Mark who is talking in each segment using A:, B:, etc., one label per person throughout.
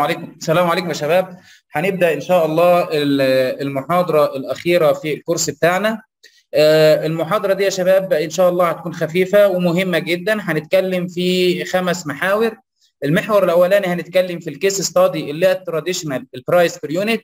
A: عليكم السلام عليكم يا شباب هنبدا ان شاء الله المحاضره الاخيره في الكورس بتاعنا المحاضره دي يا شباب ان شاء الله هتكون خفيفه ومهمه جدا هنتكلم في خمس محاور المحور الاولاني هنتكلم في الكيس ستادي اللي هي التراديشنال البرايس بير يونت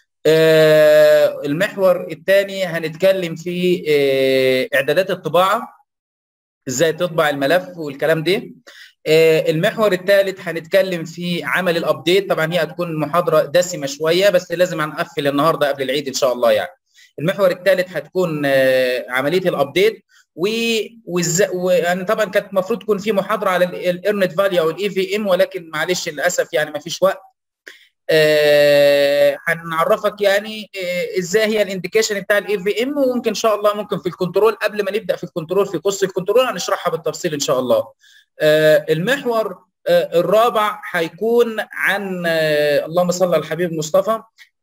A: المحور الثاني هنتكلم في اعدادات الطباعه ازاي تطبع الملف والكلام ده المحور الثالث هنتكلم في عمل الابديت طبعا هي هتكون محاضره دسمه شويه بس لازم هنقفل النهارده قبل العيد ان شاء الله يعني المحور الثالث هتكون عمليه الابديت و يعني طبعا كانت المفروض تكون في محاضره على الارنت فاليو او الاي في ام ولكن معلش للاسف يعني ما فيش وقت هنعرفك يعني ازاي هي الانديكيشن بتاع الاي في ام وممكن ان شاء الله ممكن في الكنترول قبل ما نبدا في الكنترول في قصه الكنترول هنشرحها بالتفصيل ان شاء الله المحور الرابع هيكون عن اللهم صل على الحبيب مصطفى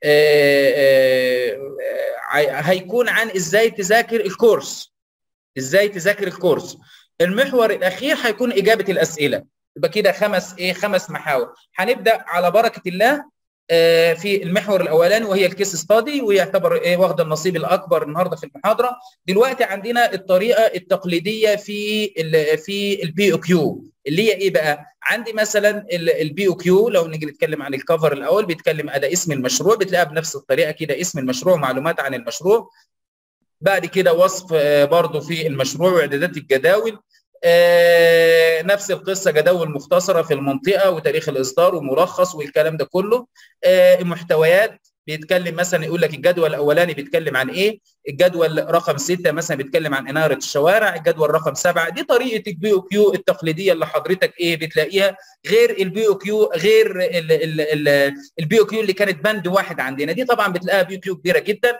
A: هيكون عن ازاي تذاكر الكورس ازاي تذاكر الكورس المحور الاخير هيكون اجابه الاسئله يبقى كده خمس ايه خمس محاور هنبدا على بركه الله في المحور الاولاني وهي الكيس ستادي ويعتبر ايه واخد النصيب الاكبر النهارده في المحاضره دلوقتي عندنا الطريقه التقليديه في ال في البي او كيو اللي هي ايه بقى عندي مثلا البي او كيو لو نيجي نتكلم عن الكفر الاول بيتكلم على اسم المشروع بتلاقيها بنفس الطريقه كده اسم المشروع معلومات عن المشروع بعد كده وصف برضه في المشروع واعدادات الجداول آه نفس القصه جداول مختصره في المنطقه وتاريخ الاصدار وملخص والكلام ده كله آه المحتويات بيتكلم مثلا يقول لك الجدول الاولاني بيتكلم عن ايه الجدول رقم ستة مثلا بيتكلم عن اناره الشوارع الجدول رقم سبعة دي طريقه البي او كيو التقليديه اللي حضرتك ايه بتلاقيها غير البي او كيو غير البي او كيو اللي كانت بند واحد عندنا دي طبعا بتلاقيها بي او كيو كبيره جدا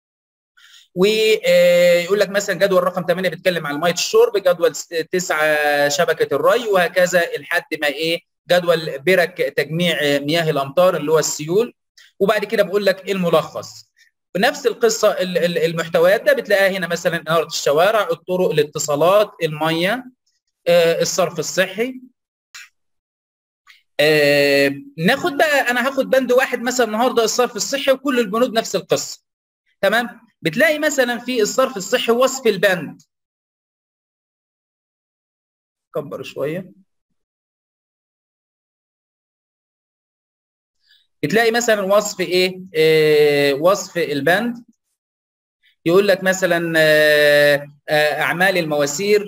A: ويقول لك مثلا جدول رقم 8 بيتكلم عن ميه الشرب جدول 9 شبكه الري وهكذا لحد ما ايه جدول برك تجميع مياه الامطار اللي هو السيول وبعد كده بقول لك الملخص بنفس القصه المحتويات ده بتلاقيها هنا مثلا اناره الشوارع الطرق الاتصالات الميه الصرف الصحي ناخد بقى انا هاخد بند واحد مثلا النهارده الصرف الصحي وكل البنود نفس القصه تمام بتلاقي مثلا في الصرف الصحي وصف البند كبر شويه بتلاقي مثلا وصف ايه آه وصف البند يقول لك مثلا آه آه اعمال المواسير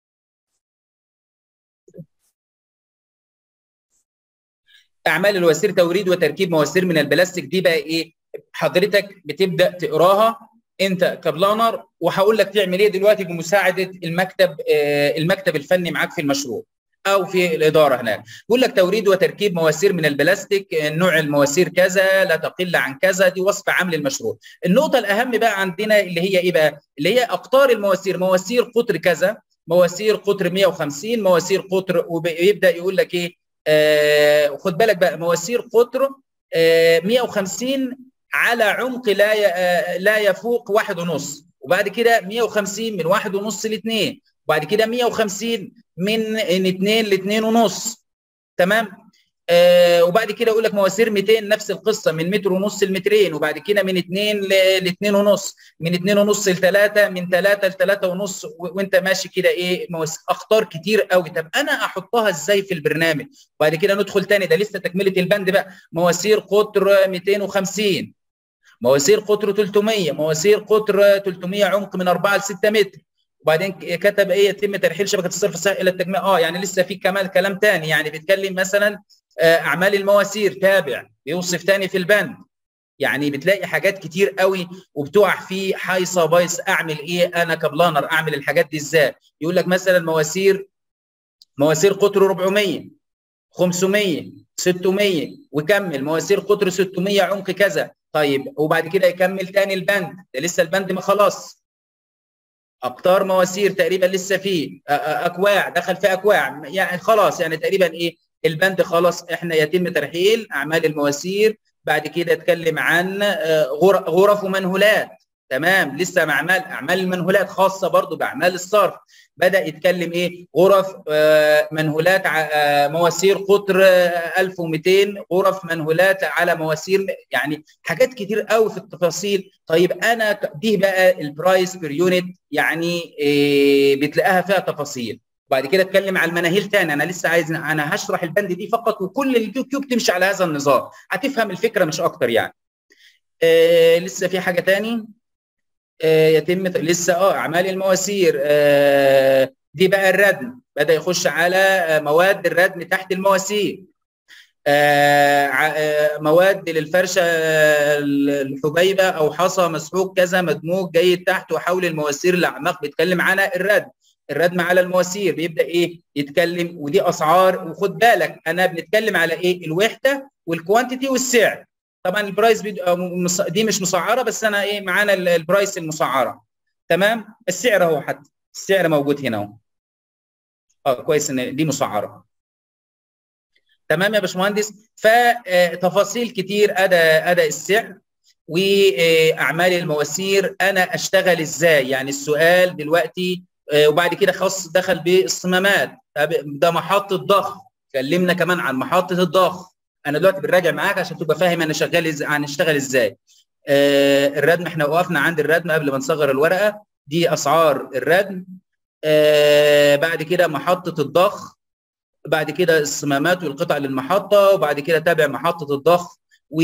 A: اعمال الوسير توريد وتركيب مواسير من البلاستيك دي بقى ايه حضرتك بتبدا تقراها انت كبلانر وهقول لك تعمل ايه دلوقتي بمساعده المكتب آه المكتب الفني معاك في المشروع او في الاداره هناك بيقول لك توريد وتركيب مواسير من البلاستيك نوع المواسير كذا لا تقل عن كذا دي وصف عام للمشروع النقطه الاهم بقى عندنا اللي هي ايه بقى اللي هي اقطار المواسير مواسير قطر كذا مواسير قطر 150 مواسير قطر ويبدا يقول لك ايه آه خد بالك بقى مواسير قطر آه 150 على عمق لا لا يفوق واحد ونص وبعد كده 150 من واحد ونص لاثنين وبعد كده 150 من اثنين لاثنين ونص تمام آه وبعد كده يقول لك مواسير 200 نفس القصه من متر ونص لمترين وبعد كده من 2 ل 2 ونص من 2 ونص ل 3 من 3 ل 3 ونص وانت ماشي كده ايه اخطار كتير قوي طب انا احطها ازاي في البرنامج وبعد كده ندخل تاني ده لسه تكمله البند بقى مواسير قطر 250 مواسير قطر 300 مواسير قطر 300 عمق من 4 ل 6 متر وبعدين كتب ايه يتم ترحيل شبكه الصرف الصحي الى التجميع اه يعني لسه في كمان كلام ثاني يعني بيتكلم مثلا اعمال المواسير تابع بيوصف ثاني في البند يعني بتلاقي حاجات كتير قوي وبتقع في حيصه بايص اعمل ايه انا كبلانر اعمل الحاجات دي ازاي يقول لك مثلا مواسير مواسير قطر 400 500 600 وكمل مواسير قطر 600 عمق كذا طيب وبعد كده يكمل تاني البند ده لسه البند ما خلاص اقطار مواسير تقريبا لسه فيه اكواع دخل في اكواع يعني خلاص يعني تقريبا ايه البند خلاص احنا يتم ترحيل اعمال المواسير بعد كده اتكلم عن غرف ومنهولات تمام لسه مع اعمال اعمال المنهولات خاصه برضو باعمال الصرف بدا يتكلم ايه غرف آه منهولات آه مواسير قطر آه 1200 غرف منهولات على مواسير يعني حاجات كتير قوي في التفاصيل طيب انا دي بقى البرايس بير يونت يعني إيه بتلاقيها فيها تفاصيل بعد كده اتكلم على المناهيل تاني انا لسه عايز انا هشرح البند دي فقط وكل اليوتيوب تمشي على هذا النظام هتفهم الفكره مش اكتر يعني آه لسه في حاجه تاني آه يتم لسه اه اعمال المواسير آه دي بقى الردم بدا يخش على مواد الردم تحت المواسير آه مواد للفرشه الحبيبه او حصى مسحوق كذا مدموج جيد تحت وحول المواسير الاعماق بيتكلم على الردم الردم على المواسير بيبدا ايه يتكلم ودي اسعار وخد بالك انا بنتكلم على ايه الوحده والكوانتيتي والسعر طبعا البرايس دي مش مسعره بس انا ايه معانا البرايس المسعره تمام السعر اهو حتى السعر موجود هنا اهو اه كويس ان دي مسعره تمام يا باشمهندس فتفاصيل كتير ادى ادى السعر واعمال المواسير انا اشتغل ازاي يعني السؤال دلوقتي وبعد كده خاص دخل بالصمامات ده محطه ضخ اتكلمنا كمان عن محطه الضخ انا دلوقتي بنراجع معاك عشان تبقى فاهم انا شغال ازاي هنشتغل ازاي آه الردم احنا وقفنا عند الردم قبل ما نصغر الورقه دي اسعار الردم آه بعد كده محطه الضخ بعد كده الصمامات والقطع للمحطه وبعد كده تابع محطه الضخ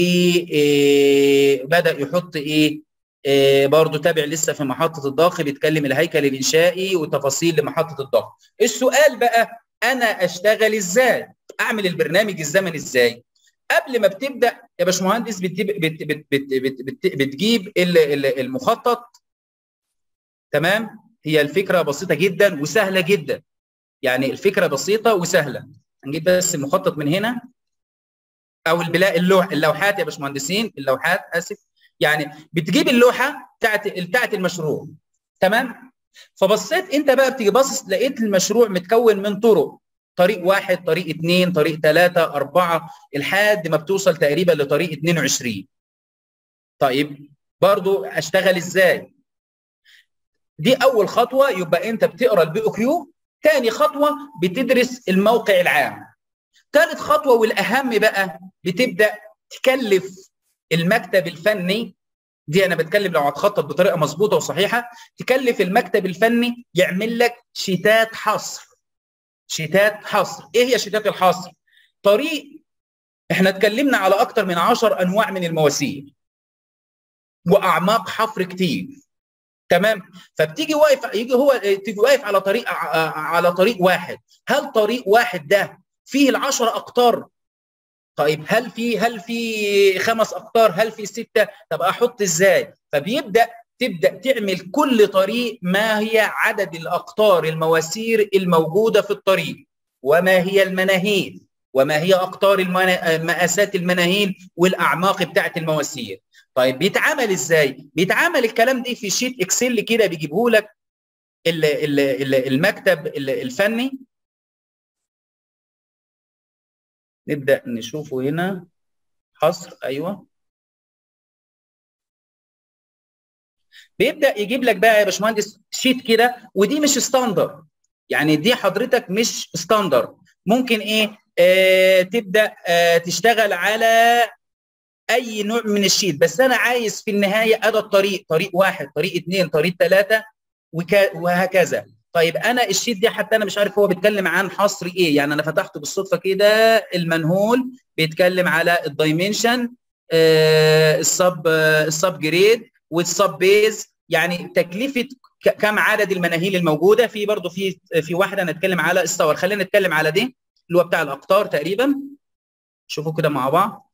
A: وبدا يحط ايه آه برضو تابع لسه في محطه الضخ بيتكلم الهيكل الانشائي وتفاصيل لمحطه الضخ السؤال بقى انا اشتغل ازاي اعمل البرنامج الزمني ازاي قبل ما بتبدا يا باشمهندس بت بت بت بت بت بت بتجيب المخطط تمام هي الفكره بسيطه جدا وسهله جدا يعني الفكره بسيطه وسهله هنجيب بس المخطط من هنا او البلاء اللوح اللوحات يا باشمهندسين اللوحات اسف يعني بتجيب اللوحه بتاعت بتاعت المشروع تمام فبصيت انت بقى بتيجي باصص لقيت المشروع متكون من طرق طريق واحد طريق اثنين طريق ثلاثة أربعة لحد ما بتوصل تقريبا لطريق 22 طيب برضو أشتغل إزاي دي أول خطوة يبقى أنت بتقرأ البي او كيو تاني خطوة بتدرس الموقع العام ثالث خطوة والأهم بقى بتبدأ تكلف المكتب الفني دي انا بتكلم لو هتخطط بطريقه مظبوطه وصحيحه تكلف المكتب الفني يعمل لك شيتات حصر شيتات حصر ايه هي شيتات الحصر طريق احنا اتكلمنا على اكتر من 10 انواع من المواسير واعماق حفر كتير تمام فبتيجي واقف يجي هو تيجي واقف على طريق على طريق واحد هل طريق واحد ده فيه ال10 اقطار طيب هل في هل في خمس اقطار هل في سته طب احط ازاي فبيبدا تبدا تعمل كل طريق ما هي عدد الاقطار المواسير الموجوده في الطريق وما هي المناهيل وما هي اقطار المنا... مقاسات المناهيل والاعماق بتاعه المواسير طيب بيتعمل ازاي بيتعمل الكلام ده في شيت اكسل كده بيجيبه لك المكتب الفني نبدا نشوفه هنا حصر ايوه بيبدا يجيب لك بقى يا باشمهندس شيت كده ودي مش ستاندر يعني دي حضرتك مش ستاندر ممكن ايه آه تبدا آه تشتغل على اي نوع من الشيت بس انا عايز في النهايه ادى الطريق طريق واحد طريق اثنين طريق ثلاثه وهكذا طيب انا الشيت دي حتى انا مش عارف هو بيتكلم عن حصر ايه يعني انا فتحته بالصدفه كده المنهول بيتكلم على الدايمنشن آه السب آه السب جريد والسب بيز يعني تكلفه كم عدد المناهيل الموجوده في برضه في في واحده نتكلم على الصور خلينا نتكلم على دي اللي هو بتاع الاقطار تقريبا شوفوا كده مع بعض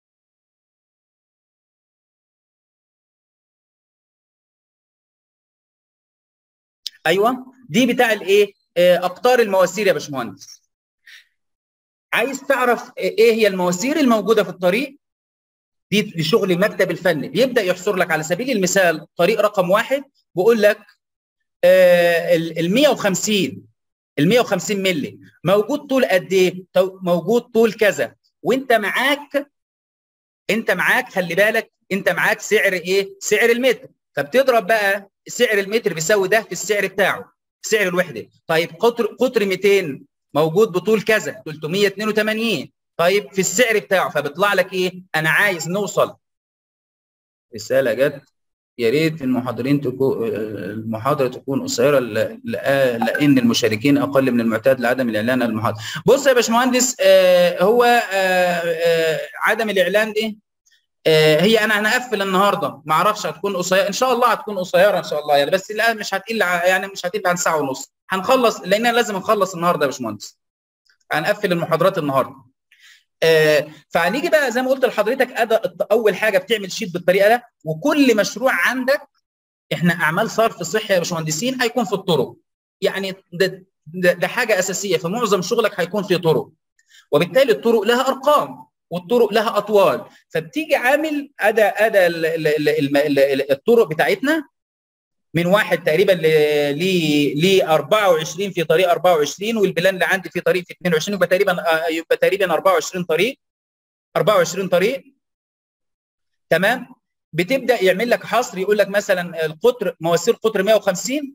A: ايوه دي بتاع الايه اقطار المواسير يا باشمهندس عايز تعرف ايه هي المواسير الموجوده في الطريق دي شغل المكتب الفني بيبدا يحصر لك على سبيل المثال طريق رقم واحد بيقول لك ال 150 ال 150 مللي موجود طول قد ايه؟ موجود طول كذا وانت معاك انت معاك خلي بالك انت معاك سعر ايه؟ سعر المتر فبتضرب بقى سعر المتر بيساوي ده في السعر بتاعه سعر الوحده طيب قطر قطر 200 موجود بطول كذا 382 طيب في السعر بتاعه فبيطلع لك ايه انا عايز نوصل رساله جت يا ريت المحاضرين تكون المحاضره تكون قصيره لان المشاركين اقل من المعتاد لعدم الاعلان عن المحاضره. بص يا باشمهندس هو عدم الاعلان دي هي انا هنقفل النهارده ما اعرفش هتكون قصيره ان شاء الله هتكون قصيره ان شاء الله يعني بس لا مش هتقل يعني مش هتقل عن ساعه ونص هنخلص لان لازم نخلص النهارده يا باشمهندس. هنقفل المحاضرات النهارده. آه فهنيجي بقى زي ما قلت لحضرتك ادى اول حاجه بتعمل شيت بالطريقه ده وكل مشروع عندك احنا اعمال صرف صحي يا باشمهندسين هيكون في الطرق يعني ده, ده, ده حاجه اساسيه في معظم شغلك هيكون في طرق وبالتالي الطرق لها ارقام والطرق لها اطوال فبتيجي عامل ادى ادى الطرق بتاعتنا من واحد تقريبا ل ل 24 في طريق 24 والبلان اللي عندي في طريق في 22 يبقى تقريبا يبقى تقريبا 24 طريق 24 طريق تمام بتبدا يعمل لك حصر يقول لك مثلا القطر مواسير قطر 150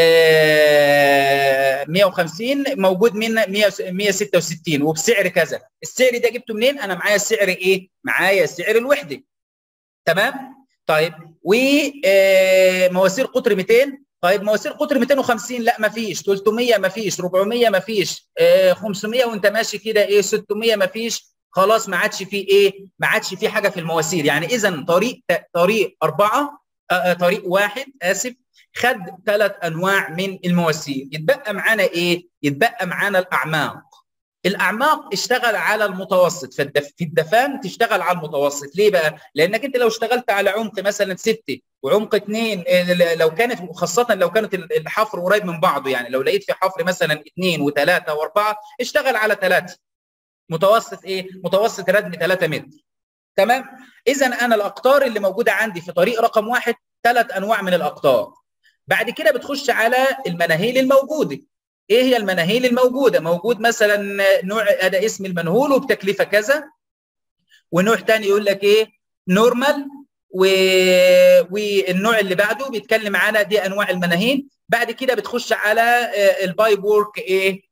A: آه 150 موجود من 166 وبسعر كذا السعر ده جبته منين انا معايا سعر ايه معايا سعر الوحده تمام طيب ومواسير قطر 200 طيب مواسير قطر 250 لا ما فيش 300 ما فيش 400 ما فيش 500 وانت ماشي كده ايه 600 ما فيش خلاص ما عادش فيه ايه ما عادش فيه حاجه في المواسير يعني اذا طريق طريق اربعه آه طريق واحد اسف خد ثلاث انواع من المواسير يتبقى معانا ايه يتبقى معانا الاعماق الاعماق اشتغل على المتوسط في الدفان تشتغل على المتوسط ليه بقى لانك انت لو اشتغلت على عمق مثلا ستة وعمق اثنين لو كانت خاصه لو كانت الحفر قريب من بعضه يعني لو لقيت في حفر مثلا اثنين وثلاثه واربعه اشتغل على ثلاثه متوسط ايه متوسط ردم 3 متر تمام اذا انا الاقطار اللي موجوده عندي في طريق رقم واحد ثلاث انواع من الاقطار بعد كده بتخش على المناهيل الموجوده ايه هي المناهيل الموجوده موجود مثلا نوع هذا اسم المنهول وبتكلفه كذا ونوع ثاني يقول لك ايه نورمال و... والنوع اللي بعده بيتكلم على دي انواع المناهيل بعد كده بتخش على البايب وورك ايه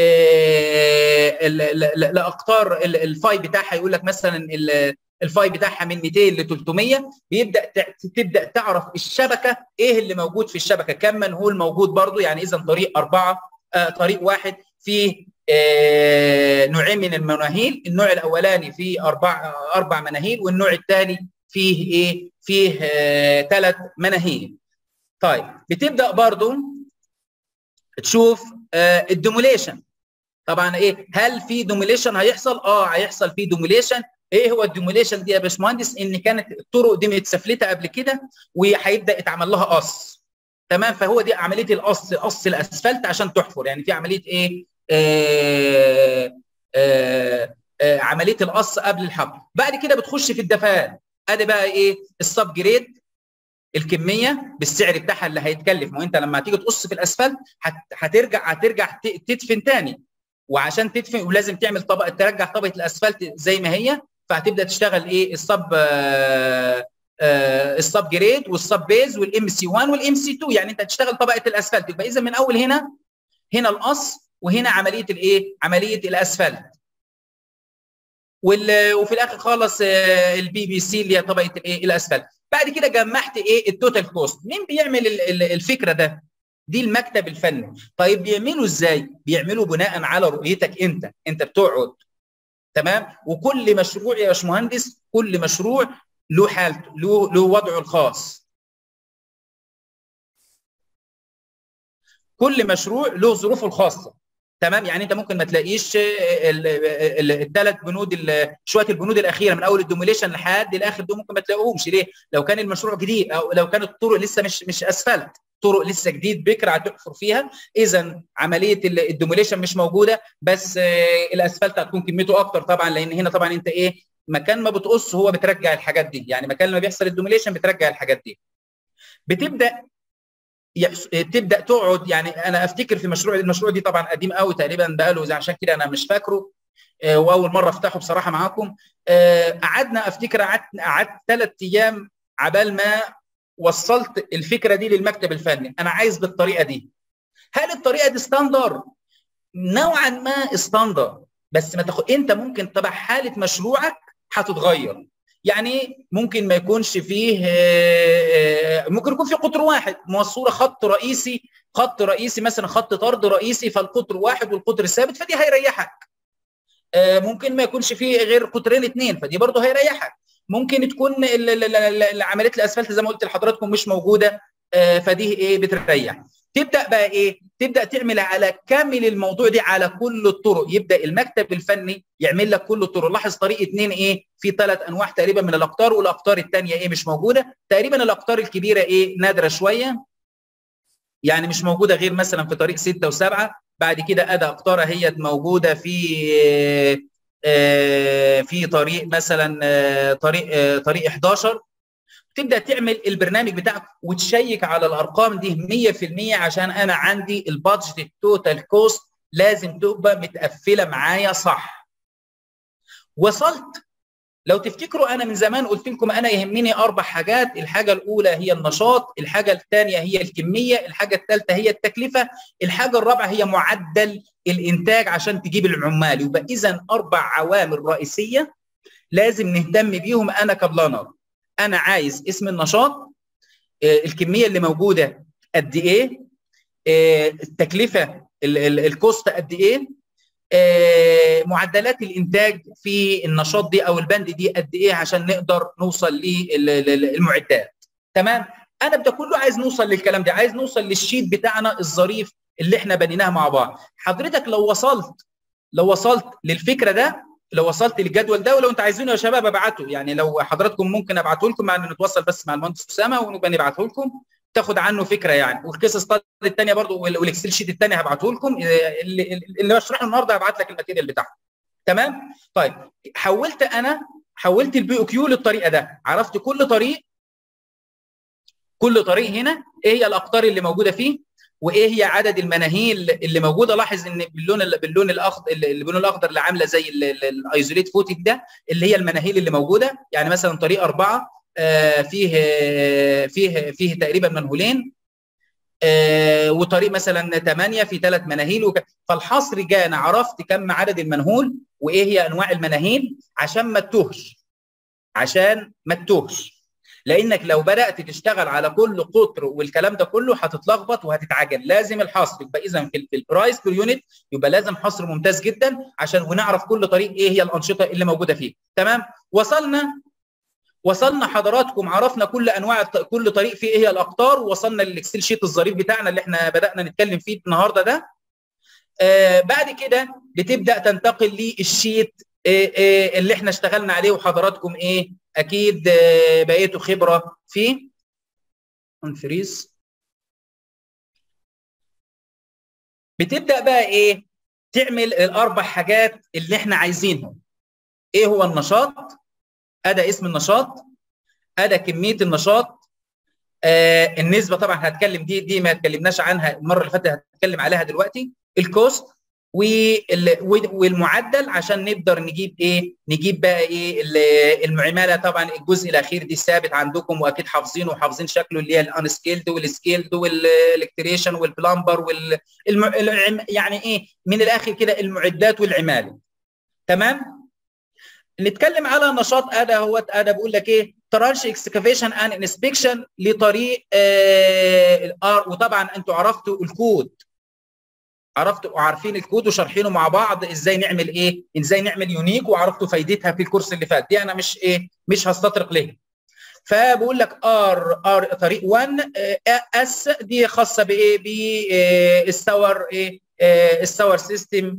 A: الاقطار الفاي بتاعها يقول لك مثلا الفاي بتاعها من 200 ل 300 بيبدا تبدا تعرف الشبكه ايه اللي موجود في الشبكه كم منهول موجود برضو يعني اذا طريق اربعه آه طريق واحد فيه آه نوعين من المناهيل النوع الاولاني فيه اربع اربع مناهيل والنوع الثاني فيه ايه فيه ثلاث آه مناهيل طيب بتبدا برضو تشوف آه الدوميليشن طبعا ايه هل في دوميليشن هيحصل اه هيحصل في دوميليشن ايه هو الديموليشن دي يا باشمهندس ان كانت الطرق دي متسفلته قبل كده وهيبدا يتعمل لها قص تمام فهو دي عمليه القص قص الاسفلت عشان تحفر يعني في عمليه ايه آه آه آه عمليه القص قبل الحفر بعد كده بتخش في الدفان ادي بقى ايه السب جريد الكميه بالسعر بتاعها اللي هيتكلف ما انت لما تيجي تقص في الاسفلت هترجع هترجع تدفن تاني وعشان تدفن ولازم تعمل طبقه ترجع طبقه الاسفلت زي ما هي فهتبدا تشتغل ايه الصب آه آه الصب جريد والصب بيز والام سي 1 والام سي 2 يعني انت هتشتغل طبقه الاسفلت يبقى اذا من اول هنا هنا القص وهنا عمليه الايه عمليه الاسفلت وفي الاخر خالص آه البي بي سي اللي هي طبقه الايه الاسفلت بعد كده جمعت ايه التوتال كوست مين بيعمل الفكره ده دي المكتب الفني طيب بيعملوا ازاي بيعملوا بناء على رؤيتك انت انت بتقعد تمام وكل مشروع يا باشمهندس كل مشروع له حالته له له وضعه الخاص كل مشروع له ظروفه الخاصه تمام يعني انت ممكن ما تلاقيش الثلاث بنود شويه البنود الاخيره من اول الدوميليشن لحد الاخر دول ممكن ما تلاقوهمش ليه؟ لو كان المشروع جديد او لو كانت الطرق لسه مش مش اسفلت طرق لسه جديد بكره هتحفر فيها اذا عمليه الدوميليشن مش موجوده بس الاسفلت هتكون كميته اكتر طبعا لان هنا طبعا انت ايه مكان ما بتقص هو بترجع الحاجات دي يعني مكان ما بيحصل الدوميليشن بترجع الحاجات دي بتبدا يحس... تبدا تقعد يعني انا افتكر في مشروع المشروع دي طبعا قديم قوي تقريبا بقاله عشان كده انا مش فاكره آه واول مره افتحه بصراحه معاكم آه قعدنا افتكر قعدت قعدت ثلاث ايام عبال ما وصلت الفكره دي للمكتب الفني انا عايز بالطريقه دي هل الطريقه دي ستاندر نوعا ما استاندر بس ما تاخد انت ممكن طبعا حاله مشروعك هتتغير يعني ممكن ما يكونش فيه ممكن يكون في قطر واحد موصوله خط رئيسي خط رئيسي مثلا خط طرد رئيسي فالقطر واحد والقطر ثابت فدي هيريحك ممكن ما يكونش فيه غير قطرين اثنين فدي برضه هيريحك ممكن تكون عمليه الاسفلت زي ما قلت لحضراتكم مش موجوده فدي ايه بتريح تبدا بقى ايه تبدا تعمل على كامل الموضوع دي على كل الطرق يبدا المكتب الفني يعمل لك كل الطرق لاحظ طريق اثنين ايه في ثلاث انواع تقريبا من الاقطار والاقطار الثانيه ايه مش موجوده تقريبا الاقطار الكبيره ايه نادره شويه يعني مش موجوده غير مثلا في طريق 6 و7 بعد كده ادى اقطار هي موجوده في في طريق مثلا طريق طريق 11 تبدا تعمل البرنامج بتاعك وتشيك على الارقام دي 100% عشان انا عندي البادجت التوتال كوست لازم تبقى متقفله معايا صح وصلت لو تفتكروا انا من زمان قلت لكم انا يهمني اربع حاجات الحاجه الاولى هي النشاط الحاجه الثانيه هي الكميه الحاجه الثالثه هي التكلفه الحاجه الرابعه هي معدل الانتاج عشان تجيب العمال يبقى اذا اربع عوامل رئيسيه لازم نهتم بيهم انا كبلانر انا عايز اسم النشاط الكميه اللي موجوده قد ايه التكلفه الكوست قد ايه معدلات الانتاج في النشاط دي او البند دي قد ايه عشان نقدر نوصل للمعدات تمام انا بده كله عايز نوصل للكلام ده عايز نوصل للشيت بتاعنا الظريف اللي احنا بنيناه مع بعض حضرتك لو وصلت لو وصلت للفكره ده لو وصلت للجدول ده ولو انتوا عايزينه يا شباب ابعته يعني لو حضراتكم ممكن ابعته لكم مع ان نتواصل بس مع المهندس اسامه ونبقى نبعته لكم تاخد عنه فكره يعني والكيس ستادي الثانيه برضو والاكسل شيت الثاني هبعته لكم اللي, اللي بشرحه النهارده هبعت لك الماتيريال بتاعه تمام طيب حولت انا حولت البي او كيو للطريقه ده عرفت كل طريق كل طريق هنا ايه هي الاقطار اللي موجوده فيه وايه هي عدد المناهيل اللي موجوده لاحظ ان باللون باللون الاخضر باللون الاخضر اللي عامله زي الايزوليت فوتنج ده اللي هي المناهيل اللي موجوده يعني مثلا طريق اربعه آه فيه فيه فيه تقريبا منهولين آه وطريق مثلا ثمانيه في ثلاث مناهيل وك... فالحصر جاء انا عرفت كم عدد المنهول وايه هي انواع المناهيل عشان ما تتوهش عشان ما تتوهش لانك لو بدات تشتغل على كل قطر والكلام ده كله هتتلخبط وهتتعجل لازم الحصر يبقى اذا في البرايس بير يونت يبقى لازم حصر ممتاز جدا عشان ونعرف كل طريق ايه هي الانشطه اللي موجوده فيه تمام وصلنا وصلنا حضراتكم عرفنا كل انواع كل طريق فيه ايه هي الاقطار ووصلنا للاكسل شيت الظريف بتاعنا اللي احنا بدانا نتكلم فيه النهارده ده آه بعد كده بتبدا تنتقل للشيت آه آه اللي احنا اشتغلنا عليه وحضراتكم ايه اكيد بقيتوا خبره فيه انفريز بتبدا بقى ايه تعمل الاربع حاجات اللي احنا عايزينهم ايه هو النشاط ادى اسم النشاط ادى كميه النشاط آه النسبه طبعا هتكلم دي دي ما اتكلمناش عنها المره اللي فاتت هتكلم عليها دلوقتي الكوست والمعدل عشان نقدر نجيب ايه نجيب بقى ايه المعماله طبعا الجزء الاخير دي ثابت عندكم واكيد حافظينه وحافظين شكله اللي هي الان سكيلد والسكيلد والالكتريشن والبلمبر وال يعني ايه من الاخر كده المعدات والعماله تمام نتكلم على نشاط ادا هو ادا بيقول لك ايه ترانش اكسكافيشن اند انسبكشن لطريق آه وطبعا انتوا عرفتوا الكود عرفتوا عارفين الكود وشارحينه مع بعض ازاي نعمل ايه ازاي نعمل يونيك وعرفتوا فايدتها في الكورس اللي فات دي انا مش ايه مش هستطرق ليه فبقول لك ار ار طريق 1 اس دي خاصه بايه بالسور ايه السور سيستم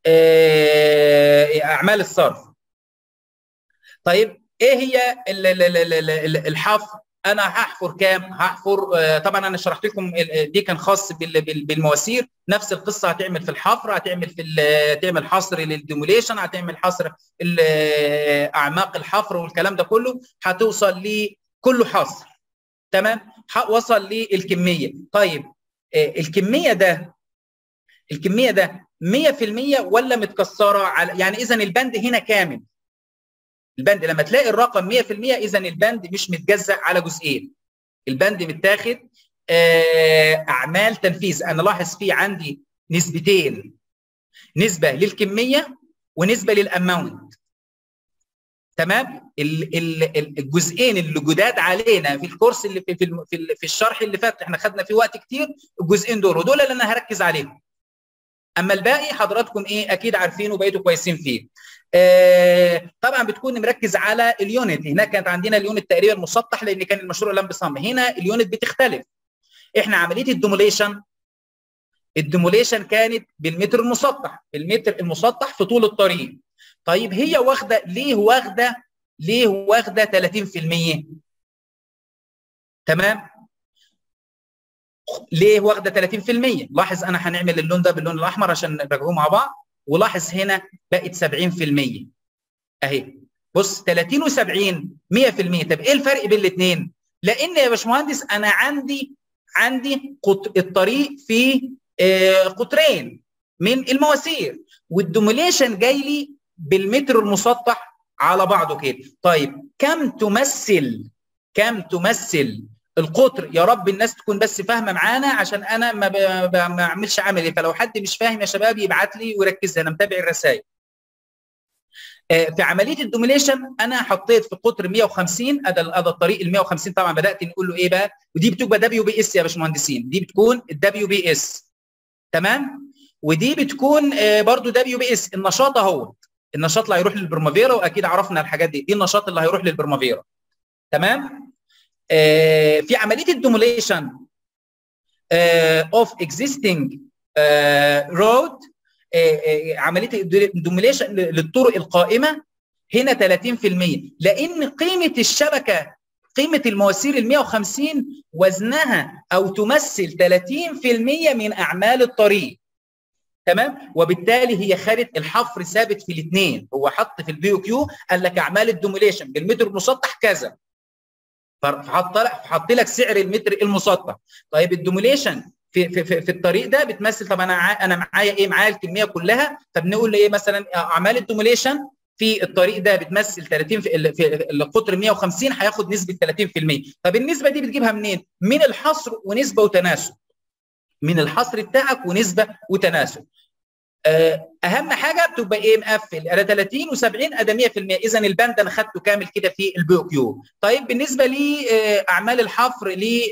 A: اعمال الصرف طيب ايه هي الحفر انا هحفر كام هحفر طبعا انا شرحت لكم دي كان خاص بالمواسير نفس القصه هتعمل في الحفر هتعمل في تعمل حصر للديموليشن هتعمل حصر اعماق الحفر والكلام ده كله هتوصل لكله حصر تمام وصل للكميه طيب الكميه ده الكميه ده 100% ولا متكسره على يعني اذا البند هنا كامل البند لما تلاقي الرقم 100% اذا البند مش متجزأ على جزئين البند متاخد آه، اعمال تنفيذ انا لاحظ فيه عندي نسبتين نسبه للكميه ونسبه للاماونت تمام الجزئين اللي جداد علينا في الكورس اللي في في, في الشرح اللي فات احنا خدنا فيه وقت كتير الجزئين دول ودول اللي انا هركز عليهم اما الباقي حضراتكم ايه اكيد عارفينه وبقيتوا كويسين فيه آه طبعا بتكون مركز على اليونت هناك كانت عندنا اليونت تقريبا مسطح لان كان المشروع لم بصم هنا اليونت بتختلف احنا عمليه الديموليشن الديموليشن كانت بالمتر المسطح بالمتر المسطح في طول الطريق طيب هي واخده ليه واخده ليه واخده 30% تمام ليه واخده 30% لاحظ انا هنعمل اللون ده باللون الاحمر عشان نراجعوه مع بعض ولاحظ هنا بقت 70% اهي بص 30 و70 100% طب ايه الفرق بين الاثنين لان يا باشمهندس انا عندي عندي قط... الطريق في آه قطرين من المواسير والدوميليشن جاي لي بالمتر المسطح على بعضه كده طيب كم تمثل كم تمثل القطر يا رب الناس تكون بس فاهمه معانا عشان انا ما بعملش عملي فلو حد مش فاهم يا شباب يبعت لي ويركز انا متابع الرسائل في عمليه الدوميليشن انا حطيت في قطر 150 ادي ادي الطريق ال 150 طبعا بدات نقول له ايه بقى ودي بتبقى دبليو بي اس يا باشمهندسين دي بتكون الدبليو بي اس تمام ودي بتكون برضو دبليو بي اس النشاط اهو النشاط اللي هيروح للبرمافيرا واكيد عرفنا الحاجات دي دي النشاط اللي هيروح للبرمافيرا تمام آه في عمليه الدوميليشن اوف اكزيستنج رود عمليه الدوميليشن للطرق القائمه هنا 30% لان قيمه الشبكه قيمه المواسير ال 150 وزنها او تمثل 30% من اعمال الطريق تمام وبالتالي هي خدت الحفر ثابت في الاثنين هو حط في البي كيو قال لك اعمال الدوميليشن بالمتر المسطح كذا فحط لك حط لك سعر المتر المسطح طيب الدوميليشن في في في, في الطريق ده بتمثل طب انا انا معايا ايه معايا الكميه كلها فبنقول ايه مثلا اعمال الدوميليشن في الطريق ده بتمثل 30 في, في القطر 150 هياخد نسبه 30% طب النسبه دي بتجيبها منين؟ من الحصر ونسبه وتناسب من الحصر بتاعك ونسبه وتناسب اهم حاجه بتبقى ايه مقفل انا 30 و70 ادي 100% اذا البند انا خدته كامل كده في البي او كيو طيب بالنسبه لاعمال الحفر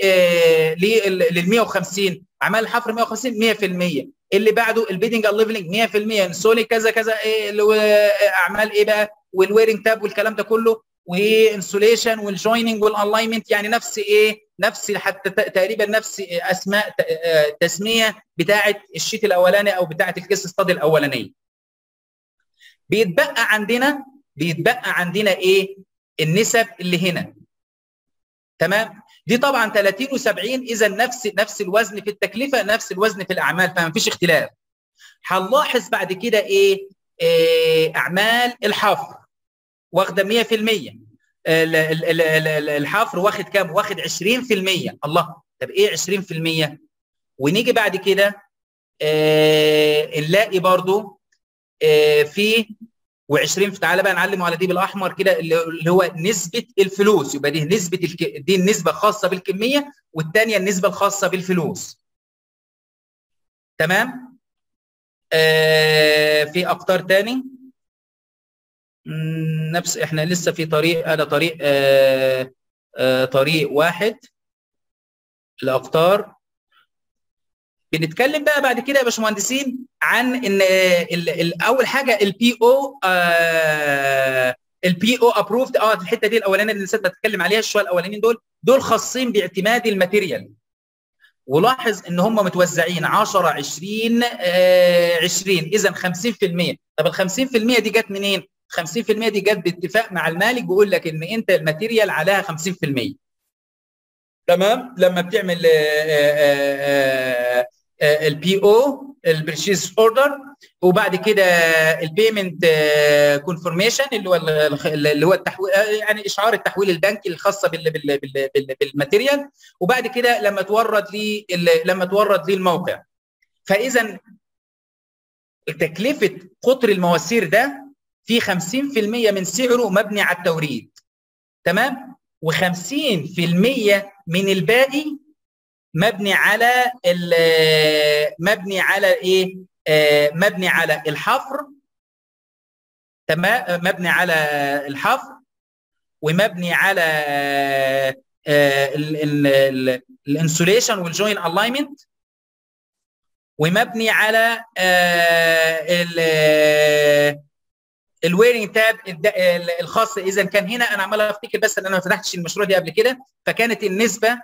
A: لل 150 اعمال الحفر 150 100% اللي بعده البيدنج الليفلنج 100% سوني كذا كذا إيه اللي هو اعمال ايه بقى والويرنج تاب والكلام ده كله وانسوليشن والجويننج والالاينمنت يعني نفس ايه نفس حتى تقريبا نفس اسماء تسميه بتاعه الشيت الاولاني او بتاعه الكيس ستادي الاولانيه بيتبقى عندنا بيتبقى عندنا ايه النسب اللي هنا تمام دي طبعا 30 و70 اذا نفس نفس الوزن في التكلفه نفس الوزن في الاعمال فما فيش اختلاف هنلاحظ بعد كده ايه, إيه اعمال الحفر واخده 100% الحفر واخد كام؟ واخد 20% الله طب ايه 20%؟ ونيجي بعد كده آه نلاقي برضو آه في و20 تعالى بقى نعلم على دي بالاحمر كده اللي هو نسبه الفلوس يبقى دي نسبه الك... دي النسبه الخاصه بالكميه والثانيه النسبه الخاصه بالفلوس تمام آه في اقطار تاني نفس احنا لسه في طريق هذا طريق آه آه طريق واحد الاقطار بنتكلم بقى بعد كده يا باشمهندسين عن ان ال ال اول حاجه البي او البي او ابروفد اه الحته دي الاولانيه اللي نسيت اتكلم عليها شويه الاولانيين دول دول خاصين باعتماد الماتيريال ولاحظ ان هم متوزعين 10 20 آه 20 اذا 50% طب ال 50% دي جت منين؟ 50% دي جت باتفاق مع المالك بيقول لك ان انت الماتيريال عليها 50% تمام لما بتعمل البي او البرشيز اوردر وبعد كده البيمنت كونفورميشن اللي هو اللي هو التحويل يعني اشعار التحويل البنكي الخاصه بالماتيريال وبعد كده لما تورد لي لما تورد لي الموقع فاذا تكلفه قطر المواسير ده في 50% من سعره مبني على التوريد تمام و50% من الباقي مبني على مبني على ايه آه مبني على الحفر تمام مبني على الحفر ومبني على الانسوليشن والجوين الاينمنت ومبني على الويرنج تاب الخاص اذا كان هنا انا عمال افتكر بس ان انا ما فتحتش المشروع دي قبل كده فكانت النسبه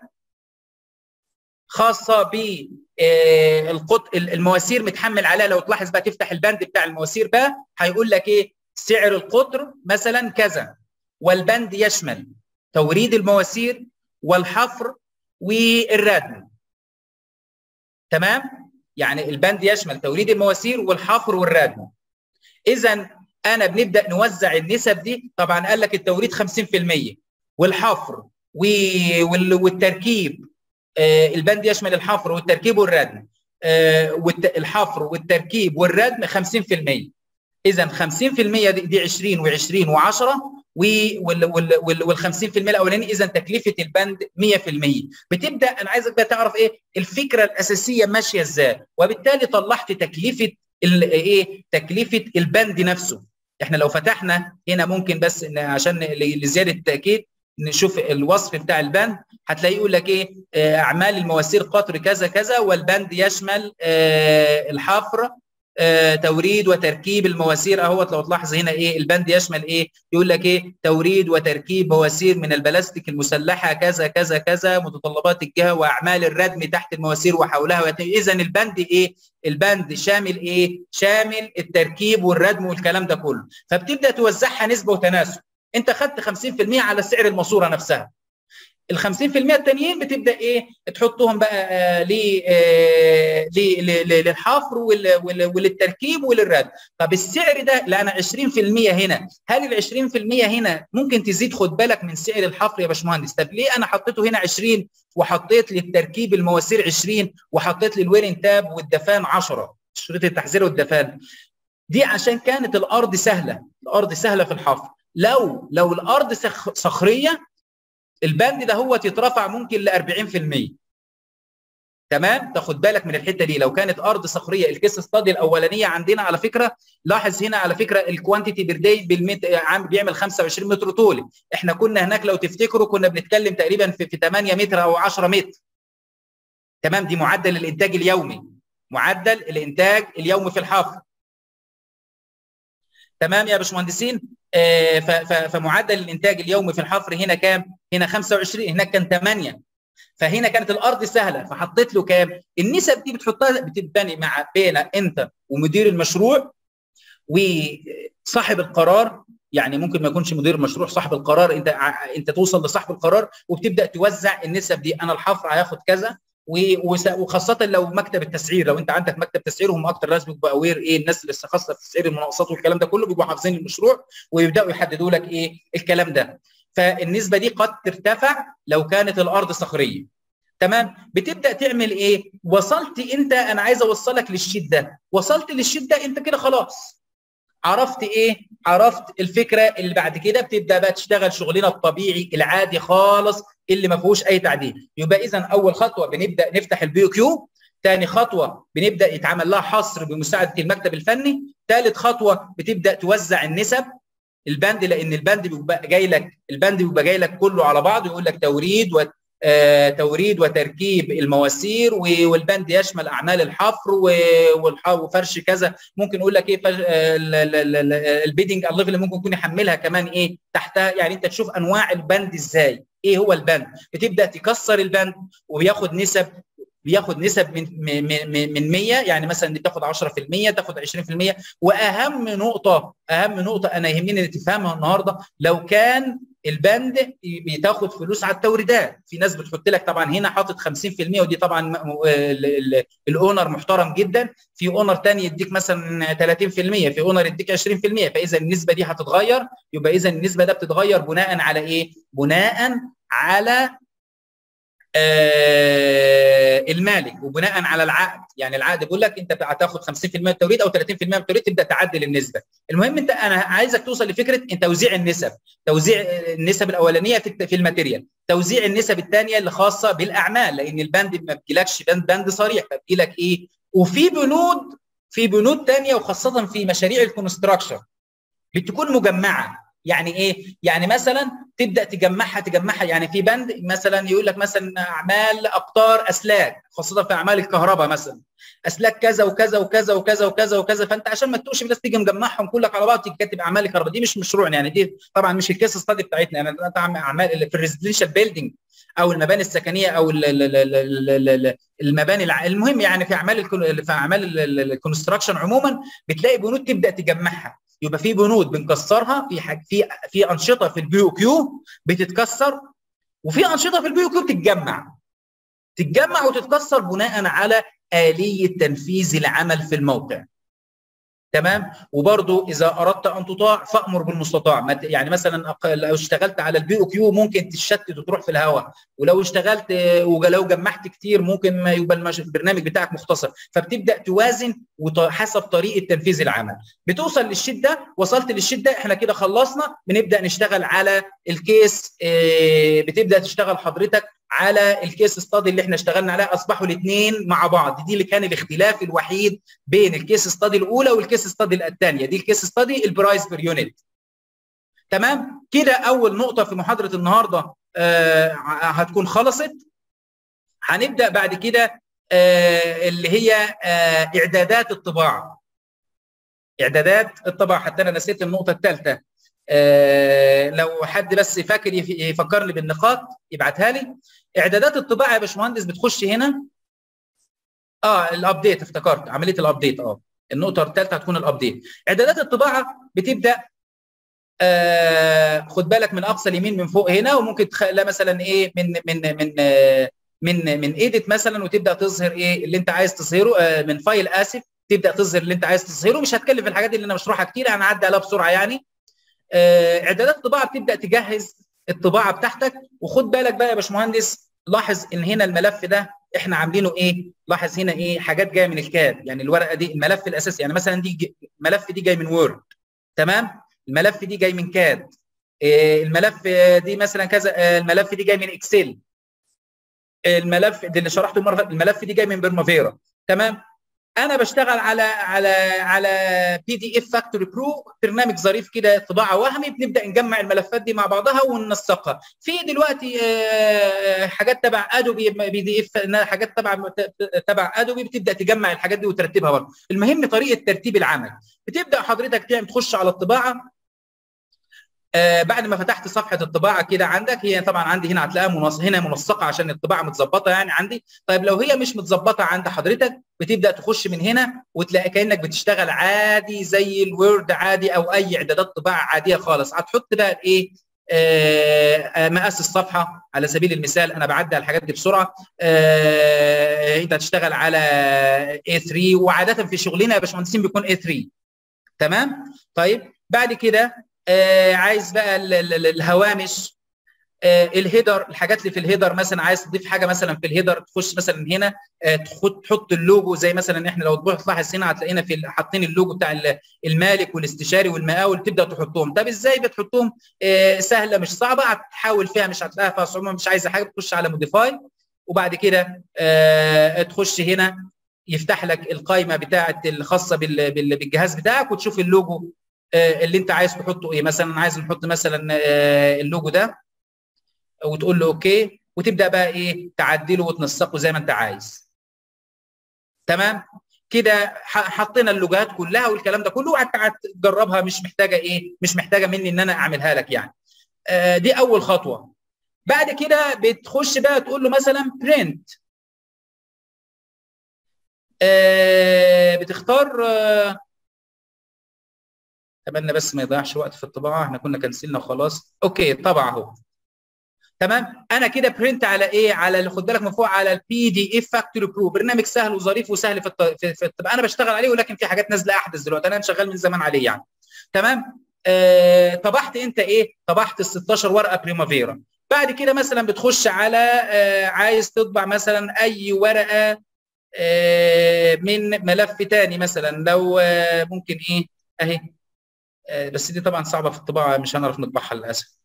A: خاصه ب القط المواسير متحمل عليها لو تلاحظ بقى تفتح البند بتاع المواسير بقى هيقول لك ايه سعر القطر مثلا كذا والبند يشمل توريد المواسير والحفر والردم تمام يعني البند يشمل توريد المواسير والحفر والردم اذا انا بنبدا نوزع النسب دي طبعا قال لك التوريد 50% والحفر والتركيب البند يشمل الحفر والتركيب والردم الحفر والتركيب والردم 50% اذا 50% دي 20 و20 و10 وال 50% الاولاني اذا تكلفه البند 100% بتبدا انا عايزك بقى تعرف ايه الفكره الاساسيه ماشيه ازاي وبالتالي طلعت تكلفه ايه تكلفه البند نفسه احنا لو فتحنا هنا ممكن بس إن عشان لزياده التاكيد نشوف الوصف بتاع البند هتلاقيه يقول لك ايه اعمال المواسير قطر كذا كذا والبند يشمل اه الحفر آه، توريد وتركيب المواسير اهوت لو تلاحظ هنا ايه البند يشمل ايه يقول لك ايه توريد وتركيب مواسير من البلاستيك المسلحه كذا كذا كذا متطلبات الجهه واعمال الردم تحت المواسير وحولها اذا البند ايه البند شامل ايه شامل التركيب والردم والكلام ده كله فبتبدا توزعها نسبه وتناسب انت خدت 50% على سعر الماسوره نفسها ال 50% التانيين بتبدا ايه تحطهم بقى آه للحفر وللتركيب وللرد طب السعر ده لا انا 20% هنا هل ال 20% هنا ممكن تزيد خد بالك من سعر الحفر يا باشمهندس طب ليه انا حطيته هنا 20 وحطيت للتركيب المواسير 20 وحطيت للويرن تاب والدفان 10 شريط التحذير والدفان دي عشان كانت الارض سهله الارض سهله في الحفر لو لو الارض صخريه البند ده هو يترفع ممكن ل 40% تمام تاخد بالك من الحته دي لو كانت ارض صخريه الكيس ستادي الاولانيه عندنا على فكره لاحظ هنا على فكره الكوانتيتي بير داي بالمت... بيعمل 25 متر طولي احنا كنا هناك لو تفتكروا كنا بنتكلم تقريبا في, في 8 متر او 10 متر تمام دي معدل الانتاج اليومي معدل الانتاج اليومي في الحفر تمام يا باشمهندسين آه فمعدل الانتاج اليومي في الحفر هنا كام هنا 25 هناك كان 8 فهنا كانت الارض سهله فحطيت له كام النسب دي بتحطها بتتبني مع بين انت ومدير المشروع وصاحب القرار يعني ممكن ما يكونش مدير المشروع صاحب القرار انت انت توصل لصاحب القرار وبتبدا توزع النسب دي انا الحفر هياخد كذا وخاصه لو مكتب التسعير لو انت عندك مكتب تسعير هم اكتر ناس بيبقوا اوير ايه الناس اللي خاصه في تسعير المناقصات والكلام ده كله بيبقوا حافظين المشروع ويبداوا يحددوا لك ايه الكلام ده فالنسبه دي قد ترتفع لو كانت الارض صخريه تمام بتبدا تعمل ايه وصلت انت انا عايز اوصلك للشيت ده وصلت للشيت ده انت كده خلاص عرفت ايه عرفت الفكره اللي بعد كده بتبدا بقى تشتغل شغلنا الطبيعي العادي خالص اللي ما فيهوش اي تعديل يبقى اذا اول خطوه بنبدا نفتح البي كيو ثاني خطوه بنبدا يتعمل لها حصر بمساعده المكتب الفني ثالث خطوه بتبدا توزع النسب البند لان البند بيبقى جاي لك البند بيبقى جاي لك كله على بعض يقول لك توريد و آه توريد وتركيب المواسير والبند يشمل اعمال الحفر وفرش كذا ممكن يقول لك ايه البيدنج الليفل اللي ممكن يكون يحملها كمان ايه تحتها يعني انت تشوف انواع البند ازاي ايه هو البند بتبدا تكسر البند وبياخد نسب بياخد نسب من من من 100 يعني مثلا بتاخد 10% تاخد 20% واهم نقطه اهم نقطه انا يهمني ان تفهمها النهارده لو كان البند بتاخد فلوس على التوريدات في ناس بتحط لك طبعا هنا حاطط 50% ودي طبعا الاونر محترم جدا في اونر تاني يديك مثلا 30% في اونر يديك 20% فاذا النسبه دي هتتغير يبقى اذا النسبه ده بتتغير بناء على ايه بناء على آه المالك وبناء على العقد يعني العقد بيقول لك انت هتاخد 50% من التوريد او 30% من التوريد تبدا تعدل النسبه المهم انت انا عايزك توصل لفكره توزيع النسب توزيع النسب الاولانيه في في الماتيريال توزيع النسب الثانيه اللي خاصه بالاعمال لان البند ما بيجيلكش بند بند صريح فبيجي لك ايه وفي بنود في بنود ثانيه وخاصه في مشاريع الكونستراكشن بتكون مجمعه يعني ايه؟ يعني مثلا تبدا تجمعها تجمعها يعني في بند مثلا يقول لك مثلا اعمال اقطار اسلاك خاصه في اعمال الكهرباء مثلا اسلاك كذا وكذا وكذا وكذا وكذا وكذا فانت عشان ما تتوهش الناس تيجي مجمعهم كلك على بعض تيجي كاتب اعمال الكهرباء دي مش مشروع يعني دي طبعا مش الكيس ستادي بتاعتنا يعني اعمال في الريزيدنشال بيلدينج او المباني السكنيه او المباني المهم يعني في اعمال في اعمال الكونستراكشن عموما بتلاقي بنود تبدا تجمعها يبقى في بنود بنكسرها في حاج في في انشطه في البي او كيو بتتكسر وفي انشطه في البي او كيو بتتجمع تتجمع وتتكسر بناء على اليه تنفيذ العمل في الموقع تمام وبرضو اذا اردت ان تطاع فامر بالمستطاع يعني مثلا لو اشتغلت على البي او كيو ممكن تشتت وتروح في الهواء ولو اشتغلت ولو جمعت كتير ممكن ما يبقى البرنامج بتاعك مختصر فبتبدا توازن حسب طريقه تنفيذ العمل بتوصل للشيت ده وصلت للشيت ده احنا كده خلصنا بنبدا نشتغل على الكيس بتبدا تشتغل حضرتك على الكيس ستادي اللي احنا اشتغلنا عليها اصبحوا الاثنين مع بعض دي اللي كان الاختلاف الوحيد بين الكيس ستادي الاولى والكيس ستادي الثانيه دي الكيس ستادي البرايس بير يونت تمام كده اول نقطه في محاضره النهارده آه هتكون خلصت هنبدا بعد كده آه اللي هي آه اعدادات الطباعه اعدادات الطباعه حتى انا نسيت النقطه الثالثه آه لو حد بس فاكر يفكرني بالنقاط يبعتها لي اعدادات الطباعه يا باشمهندس بتخش هنا اه الابديت افتكرت عمليه الابديت اه النقطه الثالثه هتكون الابديت اعدادات الطباعه بتبدا آه خد بالك من اقصى اليمين من فوق هنا وممكن تخليها مثلا ايه من من من آه من من ايديت مثلا وتبدا تظهر ايه اللي انت عايز تظهره آه من فايل اسف تبدا تظهر اللي انت عايز تظهره مش هتكلم في الحاجات اللي انا بشرحها كتير انا هعدي عليها بسرعه يعني اعدادات الطباعه بتبدا تجهز الطباعه بتاعتك وخد بالك بقى يا باشمهندس لاحظ ان هنا الملف ده احنا عاملينه ايه؟ لاحظ هنا ايه حاجات جايه من الكاد يعني الورقه دي الملف الاساسي يعني مثلا دي الملف دي جاي من وورد تمام؟ الملف دي جاي من كاد إيه الملف دي مثلا كذا الملف دي جاي من اكسل الملف دي اللي شرحته المره الملف دي جاي من برمافيرا تمام؟ انا بشتغل على على على بي دي اف فاكتوري برو برنامج ظريف كده طباعه وهمي بنبدا نجمع الملفات دي مع بعضها وننسقها في دلوقتي حاجات تبع ادوبي بي دي اف حاجات تبع تبع ادوبي بتبدا تجمع الحاجات دي وترتبها برضه المهم طريقه ترتيب العمل بتبدا حضرتك تعمل تخش على الطباعه آه بعد ما فتحت صفحه الطباعه كده عندك هي طبعا عندي هنا هتلاقيها منص... هنا منسقه عشان الطباعه متظبطه يعني عندي طيب لو هي مش متظبطه عند حضرتك بتبدا تخش من هنا وتلاقي كانك بتشتغل عادي زي الوورد عادي او اي اعدادات طباعه عاديه خالص هتحط بقى ايه آه مقاس الصفحه على سبيل المثال انا بعدي على الحاجات دي بسرعه آه انت هتشتغل على A3 وعاده في شغلنا يا باشمهندسين بيكون A3 تمام طيب بعد كده آه عايز بقى ال ال الهوامش آه الهيدر الحاجات اللي في الهيدر مثلا عايز تضيف حاجه مثلا في الهيدر تخش مثلا هنا آه تحط تحط اللوجو زي مثلا احنا لو تروح تلاحظ هنا هتلاقينا في حاطين اللوجو بتاع المالك والاستشاري والمقاول تبدا تحطهم طب ازاي بتحطهم آه سهله مش صعبه هتحاول فيها مش هتلاقيها فيها صعوبه مش عايزه حاجه تخش على موديفاي وبعد كده آه تخش هنا يفتح لك القائمه بتاعه الخاصه بالجهاز بتاعك وتشوف اللوجو اللي انت عايز تحطه ايه مثلا عايز نحط مثلا اللوجو ده وتقول له اوكي وتبدا بقى ايه تعدله وتنسقه زي ما انت عايز تمام كده حطينا اللوجات كلها والكلام ده كله وهتجربها مش محتاجه ايه مش محتاجه مني ان انا اعملها لك يعني آه دي اول خطوه بعد كده بتخش بقى تقول له مثلا برنت آه بتختار آه اتمنى بس ما يضيعش وقت في الطباعه احنا كنا كنسلنا وخلاص اوكي طبع اهو تمام انا كده برنت على ايه على اللي خد بالك من فوق على البي دي اف فاكتوري برو برنامج سهل وظريف وسهل في, الط... في, في الطباعه انا بشتغل عليه ولكن في حاجات نازله احدث دلوقتي انا شغال من زمان عليه يعني تمام آه طبعت انت ايه طبعت ال 16 ورقه بريمافيرا بعد كده مثلا بتخش على عايز تطبع مثلا اي ورقه من ملف تاني مثلا لو ممكن ايه اهي بس دي طبعا صعبه في الطباعه مش هنعرف نطبعها للاسف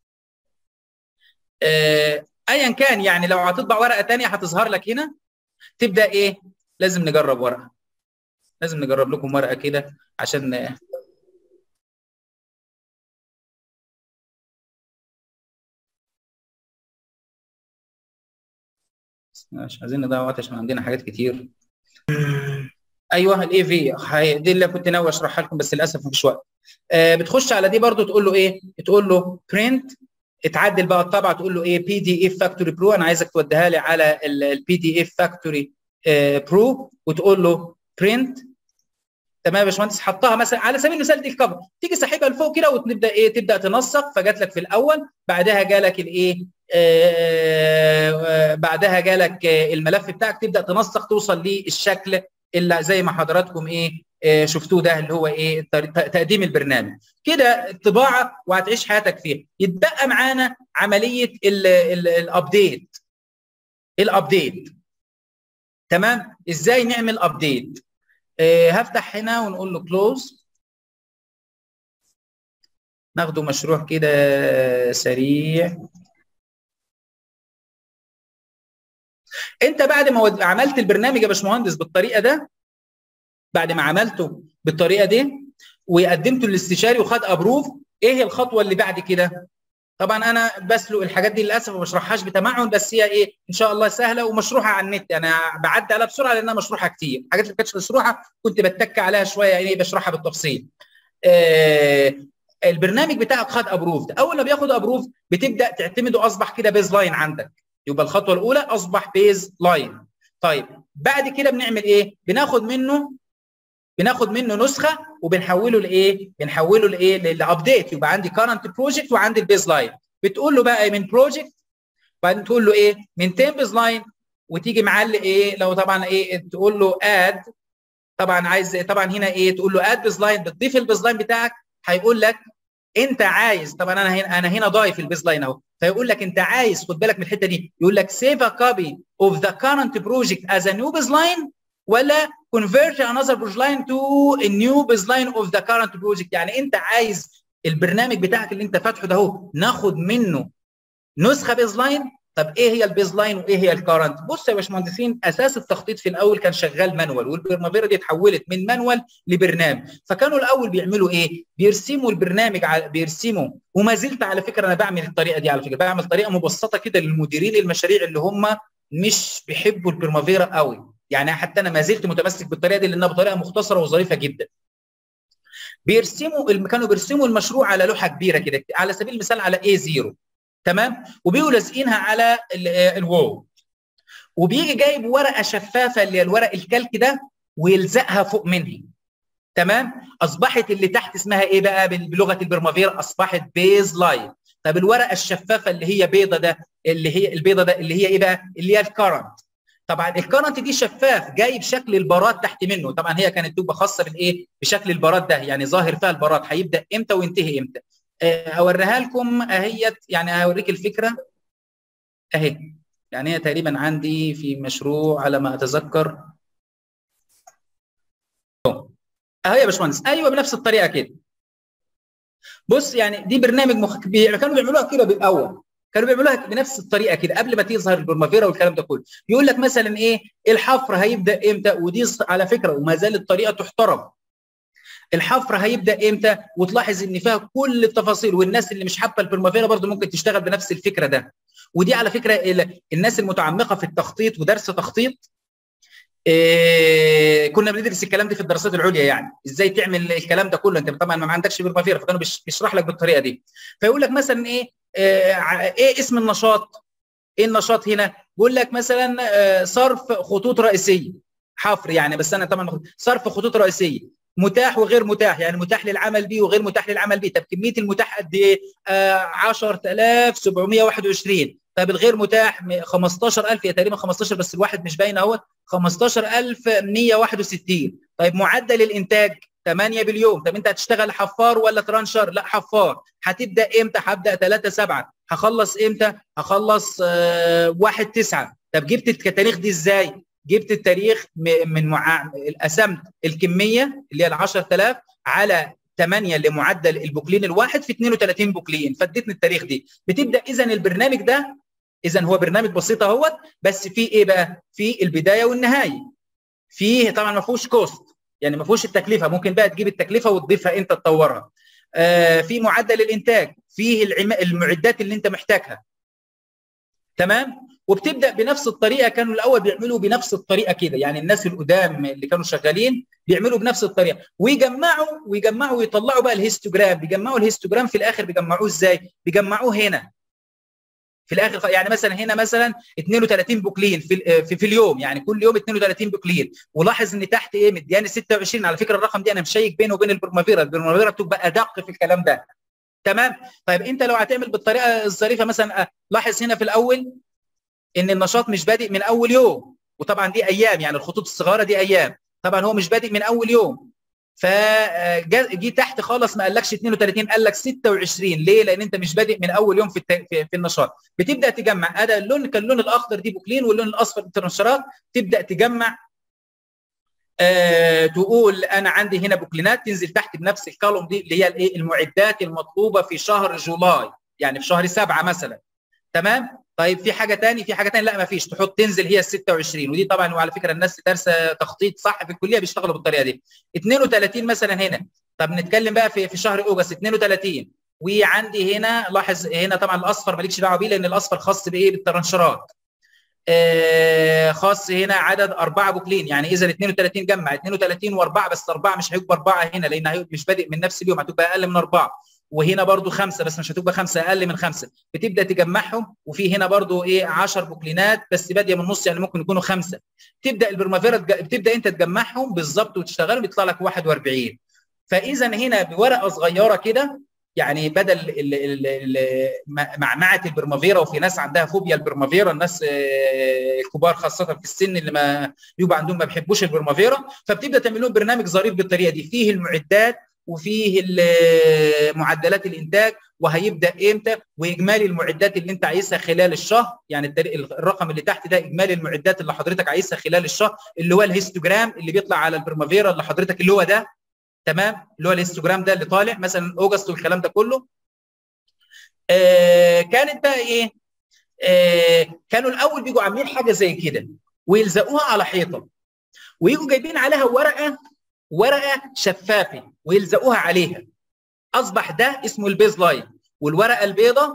A: ايا كان يعني لو هتطبع ورقه تانية هتظهر لك هنا تبدا ايه لازم نجرب ورقه لازم نجرب لكم ورقه كده عشان مش عايزين نضيع وقت عشان عندنا حاجات كتير ايوه الاي في دي اللي كنت ناوي اشرحها لكم بس للاسف مفيش وقت آه بتخش على دي برضو تقول له ايه تقول له برنت اتعدل بقى الطبعه تقول له ايه بي دي اف فاكتوري برو انا عايزك توديها لي على البي دي اف فاكتوري برو وتقول له برنت تمام يا باشمهندس حطها مثلا على سبيل المثال دي الكفر تيجي ساحبها لفوق كده وتبدا ايه تبدا تنسق فجات لك في الاول بعدها جالك الايه آه بعدها جالك الملف بتاعك تبدا تنسق توصل للشكل اللي زي ما حضراتكم ايه آه شفتوه ده اللي هو ايه تقديم البرنامج كده الطباعه وهتعيش حياتك فيها يتبقى معانا عمليه الابديت الابديت تمام ازاي نعمل ابديت آه هفتح هنا ونقول له كلوز ناخده مشروع كده سريع انت بعد ما عملت البرنامج يا باشمهندس بالطريقه ده بعد ما عملته بالطريقه دي وقدمته للاستشاري وخد ابروف ايه الخطوه اللي بعد كده طبعا انا بسلق الحاجات دي للاسف ما بشرحهاش بتمعن بس هي ايه ان شاء الله سهله ومشروحه على النت انا بعدي عليها بسرعه لانها مشروحه كتير الحاجات اللي ما كانتش مشروحه كنت بتك عليها شويه يعني بشرحها بالتفصيل آه البرنامج بتاعك خد ابروف اول ما بياخد ابروف بتبدا تعتمده اصبح كده بيز لاين عندك يبقى الخطوه الاولى اصبح بيز لاين طيب بعد كده بنعمل ايه بناخد منه بناخد منه نسخه وبنحوله لايه بنحوله لايه للابديت يبقى عندي كارنت بروجكت وعندي البيز لاين بتقول له بقى من بروجكت وبعدين تقول له ايه من تيم بيز لاين وتيجي معلق ايه لو طبعا ايه تقول له اد طبعا عايز طبعا هنا ايه تقول له اد بيز لاين بتضيف البيز لاين بتاعك هيقول لك انت عايز طبعا انا هنا انا هنا ضايف البيز لاين اهو فيقول لك انت عايز خد بالك من الحته دي يقول لك سيف ا كوبي اوف ذا كارنت بروجكت از ا نيو بيز لاين ولا convert another project line to a new baseline of the current project يعني انت عايز البرنامج بتاعك اللي انت فاتحه ده اهو ناخد منه نسخه بيز لاين طب ايه هي البيز لاين وايه هي الكارنت بص يا باشمهندسين اساس التخطيط في الاول كان شغال مانوال والبرمافيرا دي اتحولت من مانوال لبرنامج فكانوا الاول بيعملوا ايه بيرسموا البرنامج على بيرسموا وما زلت على فكره انا بعمل الطريقه دي على فكره بعمل طريقه مبسطه كده للمديرين المشاريع اللي هم مش بيحبوا البرمافيرا قوي يعني حتى انا ما زلت متمسك بالطريقه دي لانها بطريقه مختصره وظريفه جدا بيرسموا كانوا بيرسموا المشروع على لوحه كبيره كده على سبيل المثال على A0 تمام وبيقوا لازقينها على الوول وبيجي جايب ورقه شفافه اللي هي الورق الكلك ده ويلزقها فوق منها تمام اصبحت اللي تحت اسمها ايه بقى بلغه البرمافير اصبحت بيز لاين طب الورقه الشفافه اللي هي بيضه ده اللي هي البيضه ده اللي هي ايه بقى اللي هي الكرنت طبعا الكرنت دي شفاف جاي بشكل البارات تحت منه طبعا هي كانت تبقى خاصه بالايه بشكل البارات ده يعني ظاهر فيها البارات هيبدا امتى وينتهي امتى اوريها لكم اهيت يعني هوريك الفكره اهي يعني هي تقريبا عندي في مشروع على ما اتذكر اهو يا باشمهندس ايوه بنفس الطريقه كده بص يعني دي برنامج مخ... كانوا بيعملوها كده بالاول كانوا بيعملوها بنفس الطريقه كده قبل ما تظهر البرمافيرا والكلام ده كله يقول لك مثلا ايه الحفر هيبدا امتى ودي على فكره وما زالت طريقه تحترم الحفر هيبدا امتى وتلاحظ ان فيها كل التفاصيل والناس اللي مش حابه البرمافيرا برضو ممكن تشتغل بنفس الفكره ده ودي على فكره الناس المتعمقه في التخطيط ودرس تخطيط إيه كنا بندرس الكلام ده في الدراسات العليا يعني ازاي تعمل الكلام ده كله انت طبعا ما عندكش برمافيرا فكانوا بيشرح لك بالطريقه دي فيقول لك مثلا ايه ايه اسم النشاط ايه النشاط هنا بيقول لك مثلا صرف خطوط رئيسيه حفر يعني بس انا طبعا صرف خطوط رئيسيه متاح وغير متاح يعني متاح للعمل به وغير متاح للعمل به طب كميه المتاح قد ايه آه 10721 طب الغير متاح 15000 هي تقريبا 15 بس الواحد مش باين اهوت 15161 طيب معدل الانتاج 8 باليوم طب انت هتشتغل حفار ولا ترانشر لا حفار هتبدا امتى هبدا 3 7 هخلص امتى هخلص آه 1 9 طب جبت التاريخ دي ازاي جبت التاريخ من مع... قسمت الكميه اللي هي ال 10000 على 8 لمعدل البوكلين الواحد في 32 بوكلين فادتني التاريخ دي بتبدا اذا البرنامج ده اذا هو برنامج بسيط اهوت بس فيه ايه بقى؟ في البدايه والنهايه. فيه طبعا ما فيهوش كوست يعني ما فيهوش التكلفه ممكن بقى تجيب التكلفه وتضيفها انت تطورها. آه في معدل الانتاج، فيه العم... المعدات اللي انت محتاجها. تمام؟ وبتبدا بنفس الطريقه كانوا الاول بيعملوا بنفس الطريقه كده يعني الناس القدام اللي كانوا شغالين بيعملوا بنفس الطريقه ويجمعوا ويجمعوا ويطلعوا بقى الهيستوجرام بيجمعوا الهيستوجرام في الاخر بيجمعوه ازاي؟ بيجمعوه هنا في الاخر يعني مثلا هنا مثلا 32 بوكلين في في, في اليوم يعني كل يوم 32 بوكلين ولاحظ ان تحت ايه مدياني 26 على فكره الرقم دي انا مشيك بينه وبين البرمافيرا البرمافيرا بتبقى ادق في الكلام ده تمام طيب انت لو هتعمل بالطريقه الظريفه مثلا لاحظ هنا في الاول ان النشاط مش بادئ من اول يوم وطبعا دي ايام يعني الخطوط الصغيره دي ايام طبعا هو مش بادئ من اول يوم فجي تحت خالص ما قالكش 32 قال لك 26 ليه؟ لان انت مش بادئ من اول يوم في الت... في, في النشاط بتبدا تجمع هذا اللون كان اللون الاخضر دي بوكلين واللون الاصفر الترنشرات تبدا تجمع آه تقول انا عندي هنا بوكلينات تنزل تحت بنفس الكولوم دي اللي هي الايه المعدات المطلوبه في شهر جولاي يعني في شهر سبعه مثلا تمام طيب في حاجه ثاني في حاجه ثاني لا ما فيش تحط تنزل هي ال 26 ودي طبعا وعلى فكره الناس دارسه تخطيط صح في الكليه بيشتغلوا بالطريقه دي 32 مثلا هنا طب نتكلم بقى في في شهر اوغست 32 وعندي هنا لاحظ هنا طبعا الاصفر مالكش دعوه بيه لان الاصفر خاص بايه بالترنشرات آه خاص هنا عدد اربعه بوكلين يعني اذا 32 جمع 32 واربعه بس اربعه مش هيبقى اربعه هنا لان مش بادئ من نفس اليوم هتبقى اقل من اربعه وهنا برضو خمسه بس مش هتبقى خمسه اقل من خمسه بتبدا تجمعهم وفي هنا برضو ايه 10 بوكلينات بس باديه من النص يعني ممكن يكونوا خمسه تبدا البرمافيرا بتبدا انت تجمعهم بالظبط وتشتغل بيطلع لك 41 فاذا هنا بورقه صغيره كده يعني بدل معمعه البرمافيرا وفي ناس عندها فوبيا البرمافيرا الناس الكبار خاصه في السن اللي ما يبقى عندهم ما بيحبوش البرمافيرا فبتبدا تعمل لهم برنامج ظريف بالطريقه دي فيه المعدات وفيه معدلات الانتاج وهيبدا امتى واجمالي المعدات اللي انت عايزها خلال الشهر يعني الرقم اللي تحت ده اجمالي المعدات اللي حضرتك عايزها خلال الشهر اللي هو الهيستوجرام اللي بيطلع على البرمافيرا اللي حضرتك اللي هو ده تمام اللي هو الهيستوجرام ده اللي طالع مثلا اوجست والكلام ده كله آه كانت بقى ايه آه كانوا الاول بيجوا عاملين حاجه زي كده ويلزقوها على حيطه ويجوا جايبين عليها ورقه ورقه شفافه ويلزقوها عليها اصبح ده اسمه البيز لاين والورقه البيضاء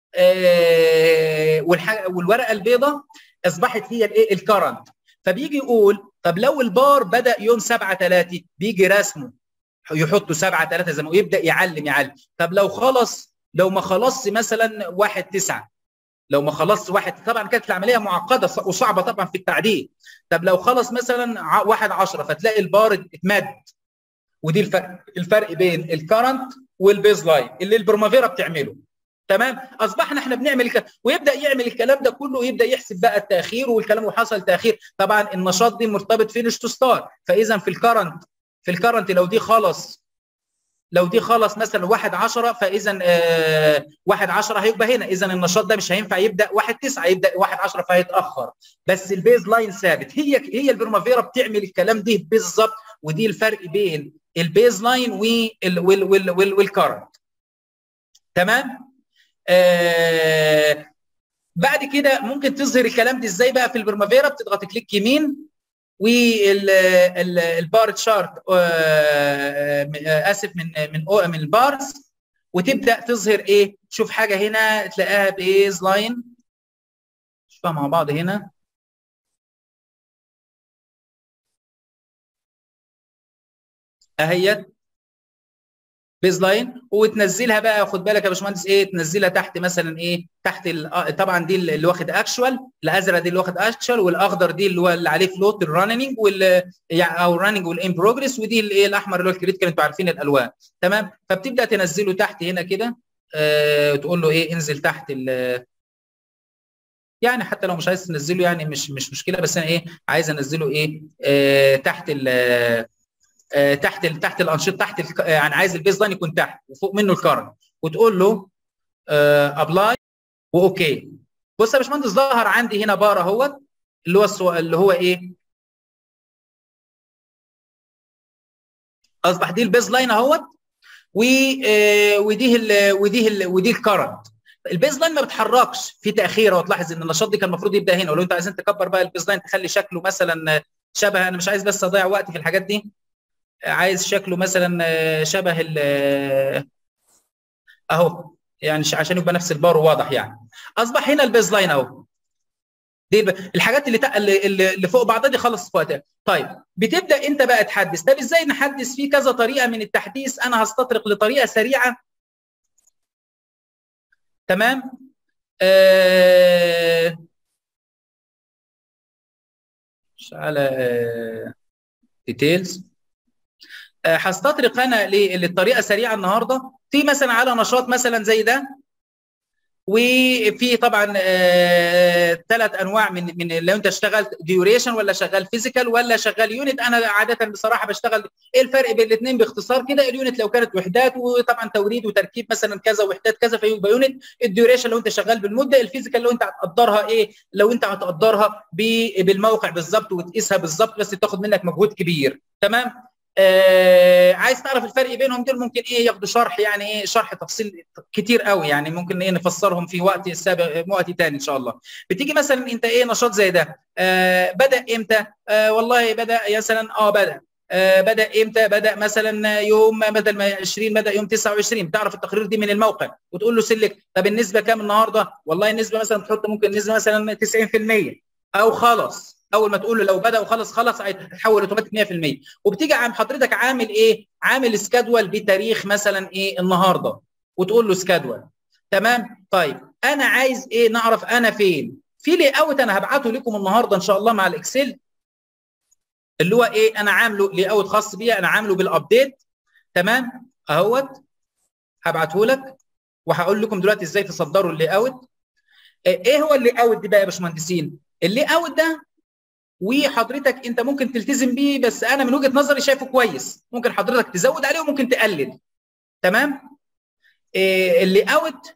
A: آه والورقه البيضاء اصبحت هي الايه الكرنت فبيجي يقول طب لو البار بدا يوم 7 3 بيجي رسمه يحطوا 7 3 زي ما يبدا يعلم يعلم طب لو خلص لو ما خلصش مثلا 1 9 لو ما خلصت واحد طبعا كانت العمليه معقده وصعبه طبعا في التعديل طب لو خلص مثلا واحد 10 فتلاقي البار اتمد ودي الفرق الفرق بين الكرنت والبيز لاين اللي البرمافيرا بتعمله تمام اصبحنا احنا بنعمل الك... ويبدا يعمل الكلام ده كله ويبدا يحسب بقى التاخير والكلام وحصل تاخير طبعا النشاط دي مرتبط فينش تو ستار فاذا في الكرنت في الكرنت لو دي خلص لو دي خلص مثلا 1 10 فاذا آه 1 10 هيبقى هنا اذا النشاط ده مش هينفع يبدا 1 9 يبدا 1 10 فهيتاخر بس البيز لاين ثابت هي هي البرمافيرا بتعمل الكلام دي بالظبط ودي الفرق بين البيز لاين والكرنت تمام آه بعد كده ممكن تظهر الكلام ده ازاي بقى في البرمافيرا بتضغط كليك يمين والبار تشارت اسف من من من البارز وتبدا تظهر ايه تشوف حاجه هنا تلاقيها بيز لاين نشوفها مع بعض هنا اهيت بيز لاين وتنزلها بقى خد بالك يا باشمهندس ايه تنزلها تحت مثلا ايه تحت طبعا دي اللي واخد اكشوال الازرق دي اللي واخد اكشوال والاخضر دي اللي هو اللي عليه فلوت الرننج وال يعني او الرننج والان بروجريس ودي الايه الاحمر اللي هو الكريتيكال انتوا عارفين الالوان تمام فبتبدا تنزله تحت هنا كده آه تقول له ايه انزل تحت ال يعني حتى لو مش عايز تنزله يعني مش مش مشكله بس انا ايه عايز انزله ايه آه تحت ال تحت ال تحت الانشطه تحت ال يعني عايز البيز لاين يكون تحت وفوق منه الكرنت وتقول له ابلاي واوكي بص يا باشمهندس ظهر عندي هنا بار اهوت اللي هو السو... اللي هو ايه اصبح دي البيز لاين اهوت و ودي ال ودي ال ودي الكرنت البيز لاين ما بتحركش في تاخير وتلاحظ ان النشاط دي كان المفروض يبدا هنا ولو انت عايزين تكبر بقى البيز لاين تخلي شكله مثلا شبه انا مش عايز بس اضيع وقت في الحاجات دي عايز شكله مثلا شبه ال اهو يعني عشان يبقى نفس البار واضح يعني اصبح هنا البيز لاين اهو دي الحاجات اللي اللي, اللي فوق بعضها دي خلص في وقتها طيب بتبدا انت بقى تحدث طب ازاي نحدث في كذا طريقه من التحديث انا هستطرق لطريقه سريعه تمام آه مش على آه ديتيلز آه هستطرق انا للطريقه سريعه النهارده في مثلا على نشاط مثلا زي ده وفي طبعا ثلاث آه انواع من من لو انت اشتغلت ديوريشن ولا شغال فيزيكال ولا شغال يونت انا عاده بصراحه بشتغل ايه الفرق بين الاثنين باختصار كده اليونت لو كانت وحدات وطبعا توريد وتركيب مثلا كذا وحدات كذا فيبقى يونت الديوريشن لو انت شغال بالمده الفيزيكال لو انت هتقدرها ايه لو انت هتقدرها بالموقع بالظبط وتقيسها بالظبط بس تاخد منك مجهود كبير تمام آه عايز تعرف الفرق بينهم دول ممكن ايه ياخدوا شرح يعني ايه شرح تفصيل كتير قوي يعني ممكن ايه نفسرهم في وقت سابق وقت تاني ان شاء الله بتيجي مثلا انت ايه نشاط زي ده آه بدا امتى آه والله بدا مثلا اه بدا آه بدا امتى بدا مثلا يوم بدل ما 20 بدا يوم 29 بتعرف التقرير دي من الموقع وتقول له سلك طب النسبه كام النهارده والله النسبه مثلا تحط ممكن النسبه مثلا 90% او خلاص اول ما تقول له لو بدا وخلص خلص هيتحول اوتوماتيك 100% وبتيجي عم حضرتك عامل ايه عامل سكادول بتاريخ مثلا ايه النهارده وتقول له سكادول تمام طيب انا عايز ايه نعرف انا فين في لي اوت انا هبعته لكم النهارده ان شاء الله مع الاكسل اللي هو ايه انا عامله لي اوت خاص بيا انا عامله بالابديت تمام اهوت هبعته لك وهقول لكم دلوقتي ازاي تصدروا اللي اوت ايه هو اللي اوت دي بقى يا باشمهندسين اللي اوت ده وحضرتك انت ممكن تلتزم بيه بس انا من وجهه نظري شايفه كويس ممكن حضرتك تزود عليه وممكن تقلل تمام إيه اللي اوت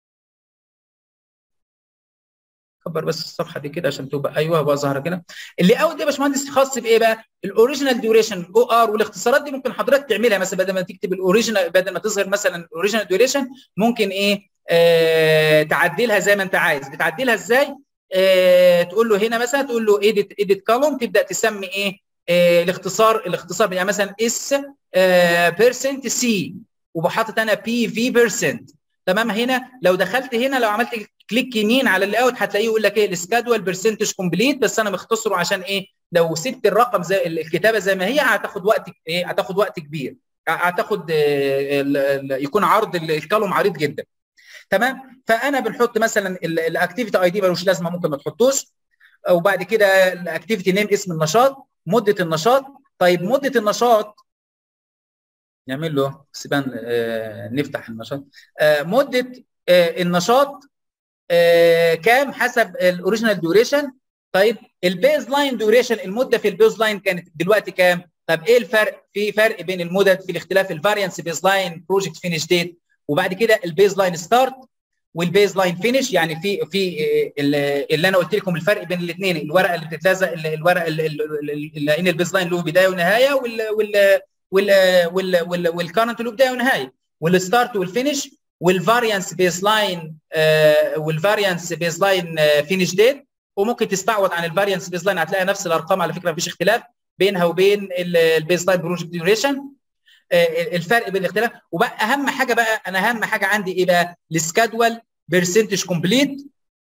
A: كبر بس الصفحه دي كده عشان تبقى ايوه بقى ظاهره كده اللي اوت ده يا باشمهندس خاص بايه بقى الاوريجينال ديوريشن الاو ار والاختصارات دي ممكن حضرتك تعملها مثلا بدل ما تكتب الاوريجينال بدل ما تظهر مثلا الاوريجينال ديوريشن ممكن ايه آه تعدلها زي ما انت عايز بتعدلها ازاي آه تقول له هنا مثلا تقول له ايديت ايديت كولوم تبدا تسمي ايه آه الاختصار الاختصار يعني مثلا اس بيرسنت سي وبحطت انا بي في بيرسنت تمام هنا لو دخلت هنا لو عملت كليك يمين على اللي اوت هتلاقيه يقول لك ايه السكادول برسنتج كومبليت بس انا مختصره عشان ايه لو سبت الرقم زي الكتابه زي ما هي هتاخد وقت ايه هتاخد وقت كبير هتاخد يكون عرض الكولوم عريض جدا تمام فانا بنحط مثلا الاكتيفيتي اي دي ملوش لازمه ممكن ما تحطوش وبعد كده الاكتيفيتي نيم اسم النشاط مده النشاط طيب مده النشاط نعمل له سيبان آه نفتح النشاط آه مده آه النشاط آه كام حسب الاوريجينال ديوريشن طيب البيز لاين ديوريشن المده في البيز لاين كانت دلوقتي كام طب ايه الفرق في فرق بين المدد في الاختلاف الفاريانس بيز لاين بروجكت فينيش ديت وبعد كده البيز لاين ستارت والبيز لاين فينش يعني في في اللي انا قلت لكم الفرق بين الاثنين الورقه اللي بتتلزق الورقه لان البيز لاين له بدايه ونهايه وال وال وال وال وال والكارنت له بدايه ونهايه والستارت والفينش والفاريانس بيز لاين والفاريانس بيز لاين فينش ديت وممكن تستعوض عن الفاريانس بيز لاين هتلاقي نفس الارقام على فكره مفيش اختلاف بينها وبين البيز لاين بروجكت ديوريشن الفرق بين الاختلاف وبقى اهم حاجه بقى انا اهم حاجه عندي ايه بقى السكادول برسنتج كومبليت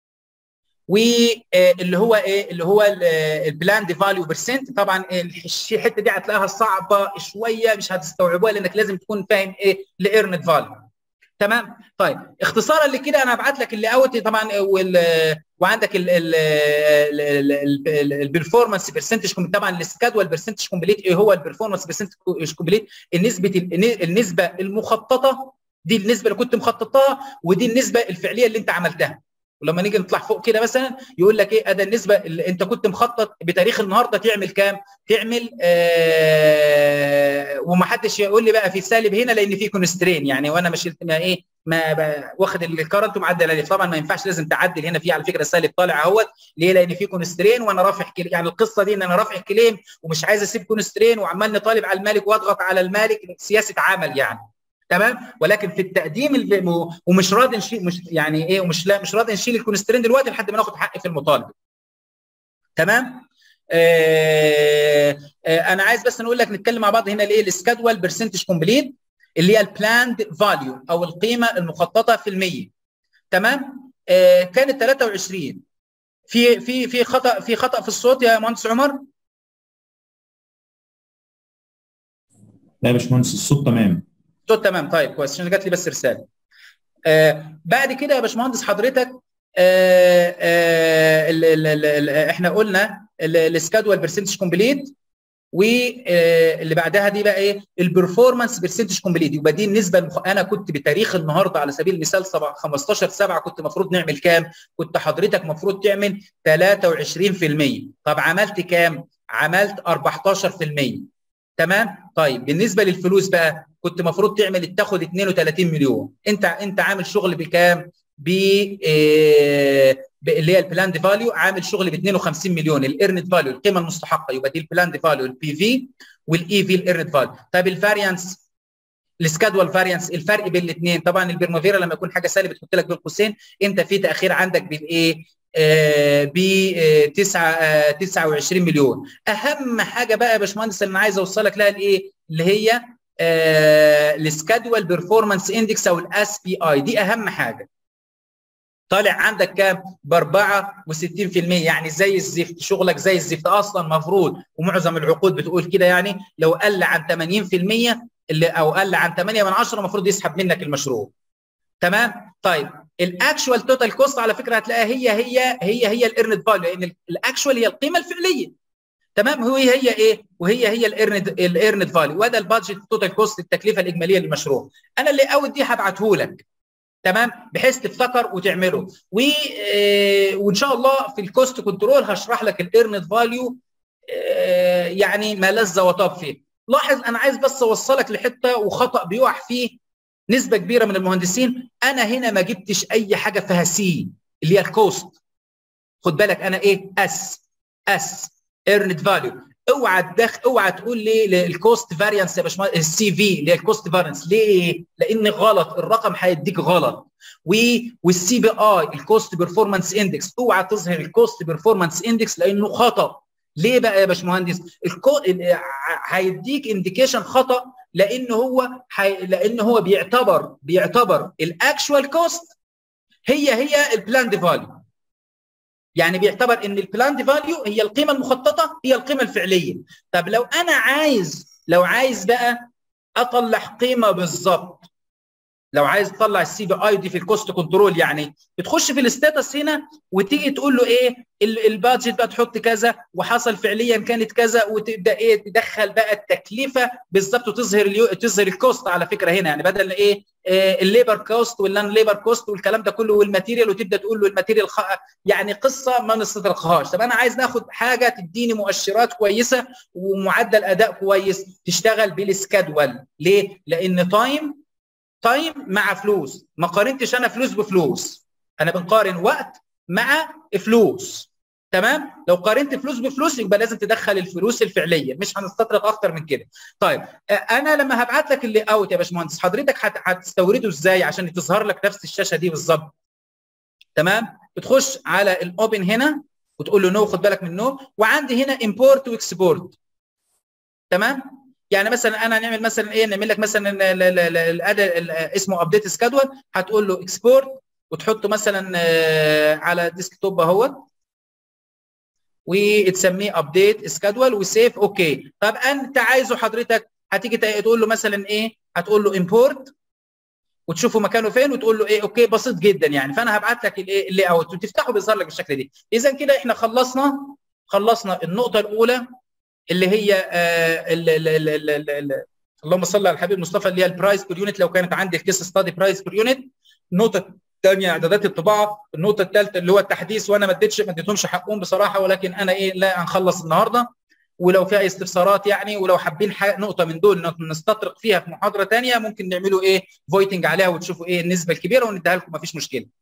A: واللي هو ايه اللي هو البلاند فاليو برسنت طبعا الحته دي هتلاقيها صعبه شويه مش هتستوعبوها لانك لازم تكون فاهم ايه الايرنت فاليو تمام طيب اختصارا لكده انا هبعت لك اللي اوت طبعا وال وعندك البرفورمانس برسنتج طبعا السكادول برسنتج كومبليت ايه هو البرفورمانس برسنتج كومبليت النسبه النسبه المخططه دي النسبه اللي كنت مخططها ودي النسبه الفعليه اللي انت عملتها ولما نيجي نطلع فوق كده مثلا يقول لك ايه ادي النسبه اللي انت كنت مخطط بتاريخ النهارده تعمل كام؟ تعمل آه ومحدش يقول لي بقى في سالب هنا لان في كونسترين يعني وانا مش ما ايه ما واخد الكرنت ومعدل عليه طبعا ما ينفعش لازم تعدل هنا في على فكره سالب طالع اهوت ليه لان في كونسترين وانا رافع يعني القصه دي ان انا رافع كليم ومش عايز اسيب كونسترين وعمال نطالب على المالك واضغط على المالك سياسه عمل يعني تمام ولكن في التقديم ومش راضي نشيل مش يعني ايه ومش لا مش راضي نشيل الكونسترين دلوقتي لحد ما ناخد حقي في المطالبه تمام آه آه انا عايز بس نقول لك نتكلم مع بعض هنا الايه السكادوال برسنتج كومبليت اللي هي البلاند فاليو او القيمه المخططه في المية تمام آه كانت 23 في في في خطا في خطا في الصوت يا مهندس عمر
B: لا يا باشمهندس الصوت تمام
A: الصوت تمام طيب كويس عشان جات لي بس رساله آه بعد كده يا باشمهندس حضرتك آه آه ال ال ال ال احنا قلنا السكادوال برسنتج كومبليت واللي بعدها دي بقى ايه البرفورمانس برسنتج كومبليت يبقى دي النسبه المخ... انا كنت بتاريخ النهارده على سبيل المثال 15 7 كنت المفروض نعمل كام؟ كنت حضرتك المفروض تعمل 23% طب عملت كام؟ عملت 14% تمام؟ طيب بالنسبه للفلوس بقى كنت المفروض تعمل تاخد 32 مليون انت انت عامل شغل بكام؟ ب اللي هي البلاند فاليو عامل شغل ب 52 مليون الايرنت فاليو القيمه المستحقه يبقى دي البلاند فاليو البي في والاي في الايرنت فاليو طيب الفاريانس السكادوال فاريانس الفرق بين الاثنين طبعا البرمافيرا لما يكون حاجه سالب بتحط لك بين قوسين انت في تاخير عندك بالايه ب 9 29 مليون اهم حاجه بقى يا باشمهندس اللي انا عايز اوصلك لها الايه اللي هي السكادوال بيرفورمانس اندكس او الاس بي اي دي اهم حاجه طالع عندك كام؟ ب 64% يعني زي الزفت شغلك زي الزفت اصلا مفروض ومعظم العقود بتقول كده يعني لو قل عن 80% اللي او قل عن 8 من 10 المفروض يسحب منك المشروع. تمام؟ طيب الاكشوال توتال كوست على فكره هتلاقيها هي هي هي هي الايرند فاليو لان الاكشوال هي القيمه الفعليه. تمام هو هي ايه؟ وهي هي الايرند الايرند فاليو وده البادجت توتال كوست التكلفه الاجماليه للمشروع. انا اللي اوت دي هبعته لك. تمام بحيث تفتكر وتعمله و... آه وان شاء الله في الكوست كنترول هشرح لك الايرنت فاليو آه يعني ما لذ وطاب فيه لاحظ انا عايز بس اوصلك لحته وخطا بيقع فيه نسبه كبيره من المهندسين انا هنا ما جبتش اي حاجه فيها سي اللي هي الكوست خد بالك انا ايه اس اس ايرنت فاليو اوعى تدخل اوعى تقول لي الكوست فاريانس يا باشمهندس السي في اللي هي الكوست فاريانس ليه؟ لان غلط الرقم هيديك غلط و والسي بي اي الكوست بيرفورمانس اندكس اوعى تظهر الكوست بيرفورمانس اندكس لانه خطا ليه بقى يا باشمهندس؟ الكو... هيديك انديكيشن خطا لان هو حي... لان هو بيعتبر بيعتبر الاكشوال كوست هي هي البلاند فاليو يعني بيعتبر ان البلاند فاليو هي القيمه المخططه هي القيمه الفعليه طب لو انا عايز لو عايز بقى اطلع قيمه بالظبط لو عايز تطلع السي بي اي دي في الكوست كنترول يعني بتخش في الستاتس هنا وتيجي تقول له ايه البادجت بقى تحط كذا وحصل فعليا كانت كذا وتبدا ايه تدخل بقى التكلفه بالظبط وتظهر اليو... تظهر الكوست على فكره هنا يعني بدل ايه, إيه الليبر كوست واللان ليبر كوست والكلام ده كله والماتيريال وتبدا تقول له الماتيريال خ... يعني قصه ما نستطرقهاش طب انا عايز ناخد حاجه تديني مؤشرات كويسه ومعدل اداء كويس تشتغل بالسكادول ليه؟ لان تايم تايم مع فلوس ما قارنتش انا فلوس بفلوس انا بنقارن وقت مع فلوس تمام لو قارنت فلوس بفلوس يبقى لازم تدخل الفلوس الفعليه مش هنستطرق اكتر من كده طيب انا لما هبعت لك اللي اوت يا باشمهندس حضرتك هتستورده ازاي عشان تظهر لك نفس الشاشه دي بالظبط تمام بتخش على الاوبن هنا وتقول له نو خد بالك من نو وعندي هنا امبورت واكسبورت تمام يعني مثلا انا نعمل مثلا ايه نعمل لك مثلا اسمه ابديت سكادول هتقول له اكسبورت وتحطه مثلا على ديسك توب اهوت وتسميه ابديت سكادول وسيف اوكي طب انت عايزه حضرتك هتيجي تقول له مثلا ايه هتقول له امبورت وتشوفه مكانه فين وتقول له ايه اوكي بسيط جدا يعني فانا هبعت لك الايه اللي اوت وتفتحه بيظهر لك بالشكل دي اذا كده احنا خلصنا خلصنا النقطه الاولى اللي هي آه ال ال ال ال ال ال اللهم صل على الحبيب المصطفى اللي هي البرايس بير يونت لو كانت عندي الكيس ستادي برايس بير يونت النقطه الثانيه اعدادات الطباعه النقطه الثالثه اللي هو التحديث وانا ما اديتش ما اديتهمش حقهم بصراحه ولكن انا ايه لا هنخلص النهارده ولو في اي استفسارات يعني ولو حابين نقطه من دول نستطرق فيها في محاضره ثانيه ممكن نعملوا ايه فويتنج عليها وتشوفوا ايه النسبه الكبيره ونديها لكم مفيش مشكله